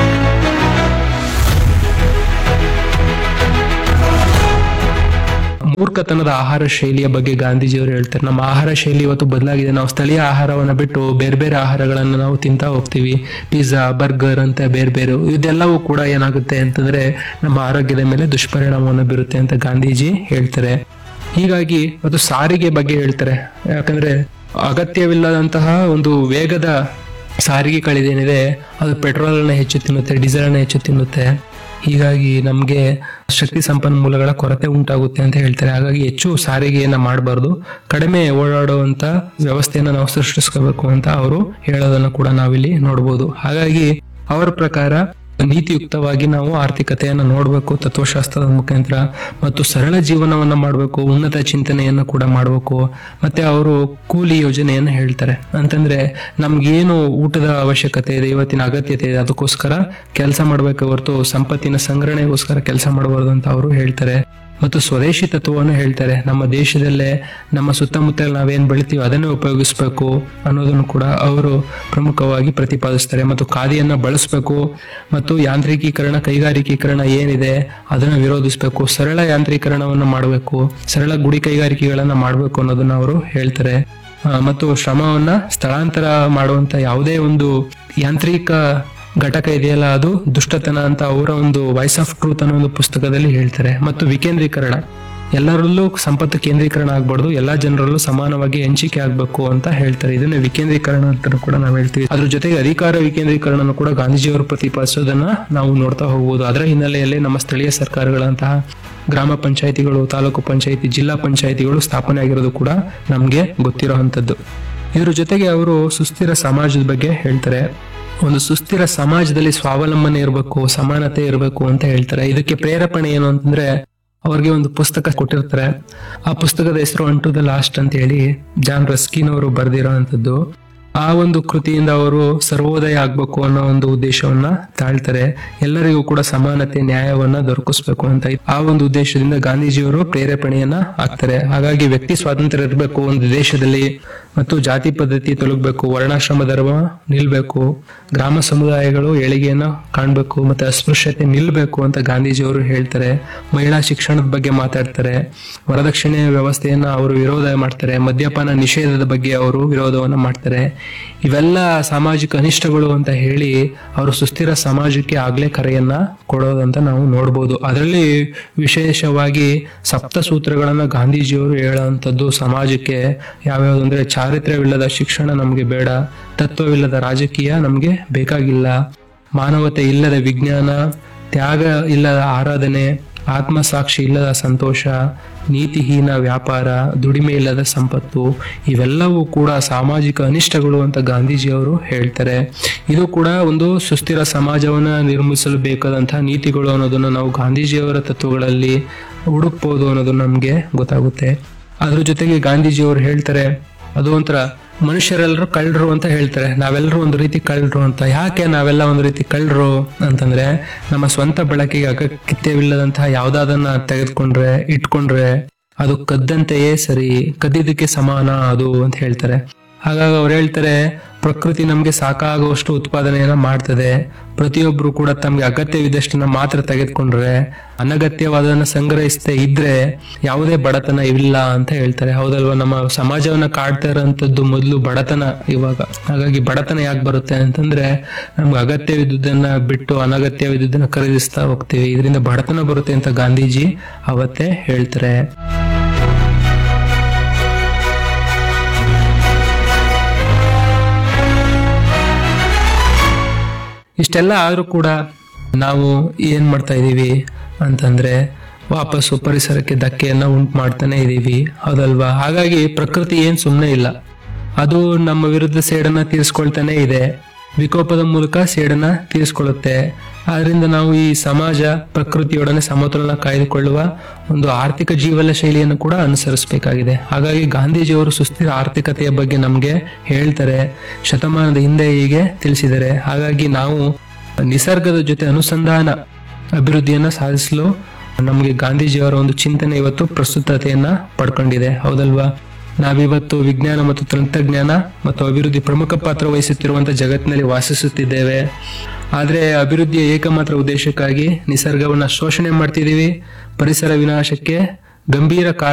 ಮೂರ್ಖತನದ ಆಹಾರ ಶೈಲಿಯ ಬಗ್ಗೆ ಗಾಂಧೀಜಿಯವರು ಹೇಳ್ತಾರೆ ನಮ್ಮ ಆಹಾರ ಶೈಲಿ ಇವತ್ತು ಬದಲಾಗಿದೆ ನಾವು ಸ್ಥಳೀಯ ಆಹಾರವನ್ನ ಬಿಟ್ಟು ಬೇರೆ ಬೇರೆ ಆಹಾರಗಳನ್ನು ನಾವು ತಿಂತಾ ಹೋಗ್ತೀವಿ ಪಿಜ್ಜಾ ಬರ್ಗರ್ ಅಂತ ಬೇರೆ ಬೇರೆ ಇದೆಲ್ಲವೂ ಕೂಡ ಏನಾಗುತ್ತೆ ಅಂತಂದ್ರೆ ನಮ್ಮ ಆರೋಗ್ಯದ ಮೇಲೆ ದುಷ್ಪರಿಣಾಮವನ್ನು ಬೀರುತ್ತೆ ಅಂತ ಗಾಂಧೀಜಿ ಹೇಳ್ತಾರೆ ಹೀಗಾಗಿ ಅದು ಸಾರಿಗೆ ಬಗ್ಗೆ ಹೇಳ್ತಾರೆ ಯಾಕಂದ್ರೆ ಅಗತ್ಯವಿಲ್ಲದಂತಹ ಒಂದು ವೇಗದ ಸಾರಿಗೆಗಳಿದೇನಿದೆ ಅದು ಪೆಟ್ರೋಲ್ ಅನ್ನ ಹೆಚ್ಚು ತಿನ್ನುತ್ತೆ ಡೀಸೆಲ್ ಅನ್ನ ಹೆಚ್ಚು ತಿನ್ನುತ್ತೆ ಹೀಗಾಗಿ ನಮಗೆ ಶಕ್ತಿ ಸಂಪನ್ಮೂಲಗಳ ಕೊರತೆ ಉಂಟಾಗುತ್ತೆ ಅಂತ ಹೇಳ್ತಾರೆ ಹಾಗಾಗಿ ಹೆಚ್ಚು ಸಾರಿಗೆಯನ್ನ ಮಾಡಬಾರ್ದು ಕಡಿಮೆ ಓಡಾಡುವಂತ ವ್ಯವಸ್ಥೆಯನ್ನ ನಾವು ಸೃಷ್ಟಿಸ್ಕೋಬೇಕು ಅಂತ ಅವರು ಹೇಳೋದನ್ನು ಕೂಡ ನಾವಿಲ್ಲಿ ನೋಡಬಹುದು ಹಾಗಾಗಿ ಅವರ ಪ್ರಕಾರ ನೀತಿಯುಕ್ತವಾಗಿ ನಾವು ಆರ್ಥಿಕತೆಯನ್ನು ನೋಡಬೇಕು ತತ್ವಶಾಸ್ತ್ರದ ಮುಖಾಂತರ ಮತ್ತು ಸರಳ ಜೀವನವನ್ನ ಮಾಡಬೇಕು ಉನ್ನತ ಚಿಂತನೆಯನ್ನು ಕೂಡ ಮಾಡಬೇಕು ಮತ್ತೆ ಅವರು ಕೂಲಿ ಯೋಜನೆಯನ್ನು ಹೇಳ್ತಾರೆ ಅಂತಂದ್ರೆ ನಮ್ಗೇನು ಊಟದ ಅವಶ್ಯಕತೆ ಇದೆ ಇವತ್ತಿನ ಅಗತ್ಯತೆ ಇದೆ ಅದಕ್ಕೋಸ್ಕರ ಕೆಲಸ ಮಾಡಬೇಕು ಹೊರತು ಸಂಪತ್ತಿನ ಸಂಗ್ರಹಣೆಗೋಸ್ಕರ ಕೆಲಸ ಮಾಡಬಾರ್ದು ಅಂತ ಅವರು ಹೇಳ್ತಾರೆ ಮತ್ತು ಸ್ವದೇಶಿ ತತ್ವವನ್ನು ಹೇಳ್ತಾರೆ ನಮ್ಮ ದೇಶದಲ್ಲೇ ನಮ್ಮ ಸುತ್ತಮುತ್ತ ನಾವೇನ್ ಬೆಳಿತೀವಿ ಅದನ್ನೇ ಉಪಯೋಗಿಸ್ಬೇಕು ಅನ್ನೋದನ್ನು ಕೂಡ ಅವರು ಪ್ರಮುಖವಾಗಿ ಪ್ರತಿಪಾದಿಸ್ತಾರೆ ಮತ್ತು ಖಾದಿಯನ್ನ ಬಳಸಬೇಕು ಮತ್ತು ಯಾಂತ್ರಿಕೀಕರಣ ಕೈಗಾರಿಕೀಕರಣ ಏನಿದೆ ಅದನ್ನ ವಿರೋಧಿಸಬೇಕು ಸರಳ ಯಾಂತ್ರೀಕರಣವನ್ನು ಮಾಡಬೇಕು ಸರಳ ಗುಡಿ ಕೈಗಾರಿಕೆಗಳನ್ನ ಮಾಡಬೇಕು ಅನ್ನೋದನ್ನ ಅವರು ಹೇಳ್ತಾರೆ ಆ, ಮತ್ತು ಶ್ರಮವನ್ನ ಸ್ಥಳಾಂತರ ಮಾಡುವಂತ ಯಾವುದೇ ಒಂದು ಯಾಂತ್ರಿಕ ಘಟಕ ಇದೆಯಲ್ಲ ಅದು ದುಷ್ಟತನ ಅಂತ ಅವರ ಒಂದು ವಾಯ್ಸ್ ಆಫ್ ಟ್ರೂತ್ ಅನ್ನೋ ಒಂದು ಪುಸ್ತಕದಲ್ಲಿ ಹೇಳ್ತಾರೆ ಮತ್ತು ವಿಕೇಂದ್ರೀಕರಣ ಎಲ್ಲರಲ್ಲೂ ಸಂಪತ್ತು ಕೇಂದ್ರೀಕರಣ ಆಗ್ಬಾರ್ದು ಎಲ್ಲಾ ಜನರಲ್ಲೂ ಸಮಾನವಾಗಿ ಹಂಚಿಕೆ ಆಗ್ಬೇಕು ಅಂತ ಹೇಳ್ತಾರೆ ಇದನ್ನ ವಿಕೇಂದ್ರೀಕರಣ ಅಂತ ಕೂಡ ನಾವು ಹೇಳ್ತೀವಿ ಅದ್ರ ಜೊತೆಗೆ ಅಧಿಕಾರ ವಿಕೇಂದ್ರೀಕರಣ ಕೂಡ ಗಾಂಧೀಜಿಯವರು ಪ್ರತಿಪಾದಿಸೋದನ್ನ ನಾವು ನೋಡ್ತಾ ಹೋಗ್ಬೋದು ಅದರ ಹಿನ್ನೆಲೆಯಲ್ಲಿ ನಮ್ಮ ಸ್ಥಳೀಯ ಸರ್ಕಾರಗಳಂತಹ ಗ್ರಾಮ ಪಂಚಾಯಿತಿಗಳು ತಾಲೂಕು ಪಂಚಾಯಿತಿ ಜಿಲ್ಲಾ ಪಂಚಾಯಿತಿಗಳು ಸ್ಥಾಪನೆ ಆಗಿರೋದು ಕೂಡ ನಮ್ಗೆ ಗೊತ್ತಿರೋವಂಥದ್ದು ಇದ್ರ ಜೊತೆಗೆ ಅವರು ಸುಸ್ಥಿರ ಸಮಾಜದ ಬಗ್ಗೆ ಹೇಳ್ತಾರೆ ಒಂದು ಸುಸ್ಥಿರ ಸಮಾಜದಲ್ಲಿ ಸ್ವಾವಲಂಬನೆ ಇರಬೇಕು ಸಮಾನತೆ ಇರಬೇಕು ಅಂತ ಹೇಳ್ತಾರೆ ಇದಕ್ಕೆ ಪ್ರೇರೇಪಣೆ ಏನು ಅಂತಂದ್ರೆ ಅವ್ರಿಗೆ ಒಂದು ಪುಸ್ತಕ ಕೊಟ್ಟಿರ್ತಾರೆ ಆ ಪುಸ್ತಕದ ಹೆಸರು ಅಂಟು ದ ಲಾಸ್ಟ್ ಅಂತ ಹೇಳಿ ಜಾನ್ ರಸ್ಕಿನ್ ಅವರು ಬರೆದಿರೋಂಥದ್ದು ಆ ಒಂದು ಕೃತಿಯಿಂದ ಅವರು ಸರ್ವೋದಯ ಆಗ್ಬೇಕು ಅನ್ನೋ ಒಂದು ಉದ್ದೇಶವನ್ನ ತಾಳ್ತಾರೆ ಎಲ್ಲರಿಗೂ ಕೂಡ ಸಮಾನತೆ ನ್ಯಾಯವನ್ನ ದೊರಕಿಸ್ಬೇಕು ಅಂತ ಆ ಒಂದು ಉದ್ದೇಶದಿಂದ ಗಾಂಧೀಜಿಯವರು ಪ್ರೇರೇಪಣೆಯನ್ನ ಆಗ್ತಾರೆ ಹಾಗಾಗಿ ವ್ಯಕ್ತಿ ಸ್ವಾತಂತ್ರ್ಯ ಇರಬೇಕು ಒಂದು ದೇಶದಲ್ಲಿ ಮತ್ತು ಜಾತಿ ಪದ್ಧತಿ ತೊಲಗಬೇಕು ವರ್ಣಾಶ್ರಮ ಧರ್ಮ ನಿಲ್ಬೇಕು ಗ್ರಾಮ ಸಮುದಾಯಗಳು ಏಳಿಗೆಯನ್ನ ಕಾಣ್ಬೇಕು ಮತ್ತೆ ಅಸ್ಪೃಶ್ಯತೆ ನಿಲ್ಬೇಕು ಅಂತ ಗಾಂಧೀಜಿಯವರು ಹೇಳ್ತಾರೆ ಮಹಿಳಾ ಶಿಕ್ಷಣದ ಬಗ್ಗೆ ಮಾತಾಡ್ತಾರೆ ವರದಕ್ಷಿಣೆ ವ್ಯವಸ್ಥೆಯನ್ನ ಅವರು ವಿರೋಧ ಮಾಡ್ತಾರೆ ಮದ್ಯಪಾನ ನಿಷೇಧದ ಬಗ್ಗೆ ಅವರು ವಿರೋಧವನ್ನ ಮಾಡ್ತಾರೆ ಇವೆಲ್ಲ ಸಾಮಾಜಿಕ ಅನಿಷ್ಟಗಳು ಅಂತ ಹೇಳಿ ಅವರು ಸುಸ್ಥಿರ ಸಮಾಜಕ್ಕೆ ಆಗ್ಲೇ ಕರೆಯನ್ನ ಕೊಡೋದಂತ ನಾವು ನೋಡ್ಬೋದು ಅದರಲ್ಲಿ ವಿಶೇಷವಾಗಿ ಸಪ್ತ ಸೂತ್ರಗಳನ್ನ ಗಾಂಧೀಜಿಯವರು ಹೇಳೋವಂಥದ್ದು ಸಮಾಜಕ್ಕೆ ಯಾವ್ಯಾವ್ದು ಅಂದ್ರೆ ಚಾರಿತ್ರ್ಯವಿಲ್ಲದ ಶಿಕ್ಷಣ ನಮ್ಗೆ ಬೇಡ ತತ್ವವಿಲ್ಲದ ರಾಜಕೀಯ ನಮ್ಗೆ ಬೇಕಾಗಿಲ್ಲ ಮಾನವತೆ ಇಲ್ಲದ ವಿಜ್ಞಾನ ತ್ಯಾಗ ಇಲ್ಲದ ಆರಾಧನೆ ಆತ್ಮಸಾಕ್ಷಿ ಇಲ್ಲದ ಸಂತೋಷ ನೀತಿಹೀನ ವ್ಯಾಪಾರ ದುಡಿಮೆ ಇಲ್ಲದ ಸಂಪತ್ತು ಇವೆಲ್ಲವೂ ಕೂಡ ಸಾಮಾಜಿಕ ಅನಿಷ್ಟಗಳು ಅಂತ ಗಾಂಧೀಜಿಯವರು ಹೇಳ್ತಾರೆ ಇದು ಕೂಡ ಒಂದು ಸುಸ್ಥಿರ ಸಮಾಜವನ್ನ ನಿರ್ಮಿಸಲು ಬೇಕಾದಂತಹ ನೀತಿಗಳು ಅನ್ನೋದನ್ನ ನಾವು ಗಾಂಧೀಜಿಯವರ ತತ್ವಗಳಲ್ಲಿ ಹುಡುಕ್ಬೋದು ಅನ್ನೋದು ನಮ್ಗೆ ಗೊತ್ತಾಗುತ್ತೆ ಅದ್ರ ಜೊತೆಗೆ ಗಾಂಧೀಜಿಯವರು ಹೇಳ್ತಾರೆ ಅದು ಒಂಥರ ಮನುಷ್ಯರೆಲ್ಲರೂ ಕಳ್ಳರು ಅಂತ ಹೇಳ್ತಾರೆ ನಾವೆಲ್ಲರೂ ಒಂದು ರೀತಿ ಕಳ್ಳರು ಅಂತ ಯಾಕೆ ನಾವೆಲ್ಲ ಒಂದು ರೀತಿ ಕಳ್ಳರು ಅಂತಂದ್ರೆ ನಮ್ಮ ಸ್ವಂತ ಬಳಕೆಗೆ ಅಗತ್ಯವಿಲ್ಲದಂತಹ ಯಾವ್ದಾದನ್ನ ತೆಗೆದುಕೊಂಡ್ರೆ ಇಟ್ಕೊಂಡ್ರೆ ಅದು ಕದ್ದಂತೆಯೇ ಸರಿ ಕದ್ದಿದ್ದಕ್ಕೆ ಸಮಾನ ಅದು ಅಂತ ಹೇಳ್ತಾರೆ ಹಾಗಾಗಿ ಅವ್ರು ಹೇಳ್ತಾರೆ ಪ್ರಕೃತಿ ನಮ್ಗೆ ಸಾಕಾಗುವಷ್ಟು ಉತ್ಪಾದನೆಯನ್ನ ಮಾಡ್ತದೆ ಪ್ರತಿಯೊಬ್ರು ಕೂಡ ತಮ್ಗೆ ಅಗತ್ಯವಿದ್ದಷ್ಟನ್ನ ಮಾತ್ರ ತೆಗೆದುಕೊಂಡ್ರೆ ಅನಗತ್ಯವಾದನ್ನ ಸಂಗ್ರಹಿಸದೆ ಇದ್ರೆ ಯಾವುದೇ ಬಡತನ ಇಲ್ಲ ಅಂತ ಹೇಳ್ತಾರೆ ಹೌದಲ್ವಾ ನಮ್ಮ ಸಮಾಜವನ್ನ ಕಾಡ್ತಾ ಇರೋಂಥದ್ದು ಮೊದಲು ಬಡತನ ಇವಾಗ ಹಾಗಾಗಿ ಬಡತನ ಯಾಕೆ ಬರುತ್ತೆ ಅಂತಂದ್ರೆ ನಮ್ಗೆ ಅಗತ್ಯವಿದ್ದುದನ್ನ ಬಿಟ್ಟು ಅನಗತ್ಯವಿದ್ದುದನ್ನ ಖರೀದಿಸ್ತಾ ಹೋಗ್ತೀವಿ ಇದರಿಂದ ಬಡತನ ಬರುತ್ತೆ ಅಂತ ಗಾಂಧೀಜಿ ಅವತ್ತೇ ಹೇಳ್ತಾರೆ ಇಷ್ಟೆಲ್ಲ ಆದ್ರೂ ಕೂಡ ನಾವು ಏನ್ ಮಾಡ್ತಾ ಇದೀವಿ ಅಂತಂದ್ರೆ ವಾಪಸ್ಸು ಪರಿಸರಕ್ಕೆ ಧಕ್ಕೆಯನ್ನ ಉಂಟು ಮಾಡ್ತಾನೆ ಇದೀವಿ ಹೌದಲ್ವಾ ಹಾಗಾಗಿ ಪ್ರಕೃತಿ ಏನ್ ಸುಮ್ಮನೆ ಇಲ್ಲ ಅದು ನಮ್ಮ ವಿರುದ್ಧ ಸೇಡನ್ನ ತೀರಿಸ್ಕೊಳ್ತಾನೆ ಇದೆ ವಿಕೋಪದ ಮೂಲಕ ಸೇಡನ್ನ ತೀರಿಸ್ಕೊಳ್ಳುತ್ತೆ ಆದ್ರಿಂದ ನಾವು ಈ ಸಮಾಜ ಪ್ರಕೃತಿಯೊಡನೆ ಸಮತೋಲನ ಕಾಯ್ದುಕೊಳ್ಳುವ ಒಂದು ಆರ್ಥಿಕ ಜೀವನ ಶೈಲಿಯನ್ನು ಕೂಡ ಅನುಸರಿಸಬೇಕಾಗಿದೆ ಹಾಗಾಗಿ ಗಾಂಧೀಜಿಯವರು ಸುಸ್ಥಿರ ಆರ್ಥಿಕತೆಯ ಬಗ್ಗೆ ನಮಗೆ ಹೇಳ್ತಾರೆ ಶತಮಾನದ ಹಿಂದೆ ಹೀಗೆ ತಿಳಿಸಿದ್ದಾರೆ ಹಾಗಾಗಿ ನಾವು ನಿಸರ್ಗದ ಜೊತೆ ಅನುಸಂಧಾನ ಅಭಿವೃದ್ಧಿಯನ್ನ ಸಾಧಿಸಲು ನಮಗೆ ಗಾಂಧೀಜಿಯವರ ಒಂದು ಚಿಂತನೆ ಇವತ್ತು ಪ್ರಸ್ತುತತೆಯನ್ನ ಪಡ್ಕೊಂಡಿದೆ ಹೌದಲ್ವಾ ನಾವಿವತ್ತು ವಿಜ್ಞಾನ ಮತ್ತು ತಂತ್ರಜ್ಞಾನ ಮತ್ತು ಅಭಿವೃದ್ಧಿ ಪ್ರಮುಖ ಪಾತ್ರ ವಹಿಸುತ್ತಿರುವಂತಹ ಜಗತ್ತಿನಲ್ಲಿ ವಾಸಿಸುತ್ತಿದ್ದೇವೆ ಆದ್ರೆ ಅಭಿವೃದ್ಧಿಯ ಏಕಮಾತ್ರ ಉದ್ದೇಶಕ್ಕಾಗಿ ನಿಸರ್ಗವನ್ನ ಶೋಷಣೆ ಮಾಡ್ತಿದೀವಿ ಪರಿಸರ ವಿನಾಶಕ್ಕೆ ಗಂಭೀರ ಕಾರಣ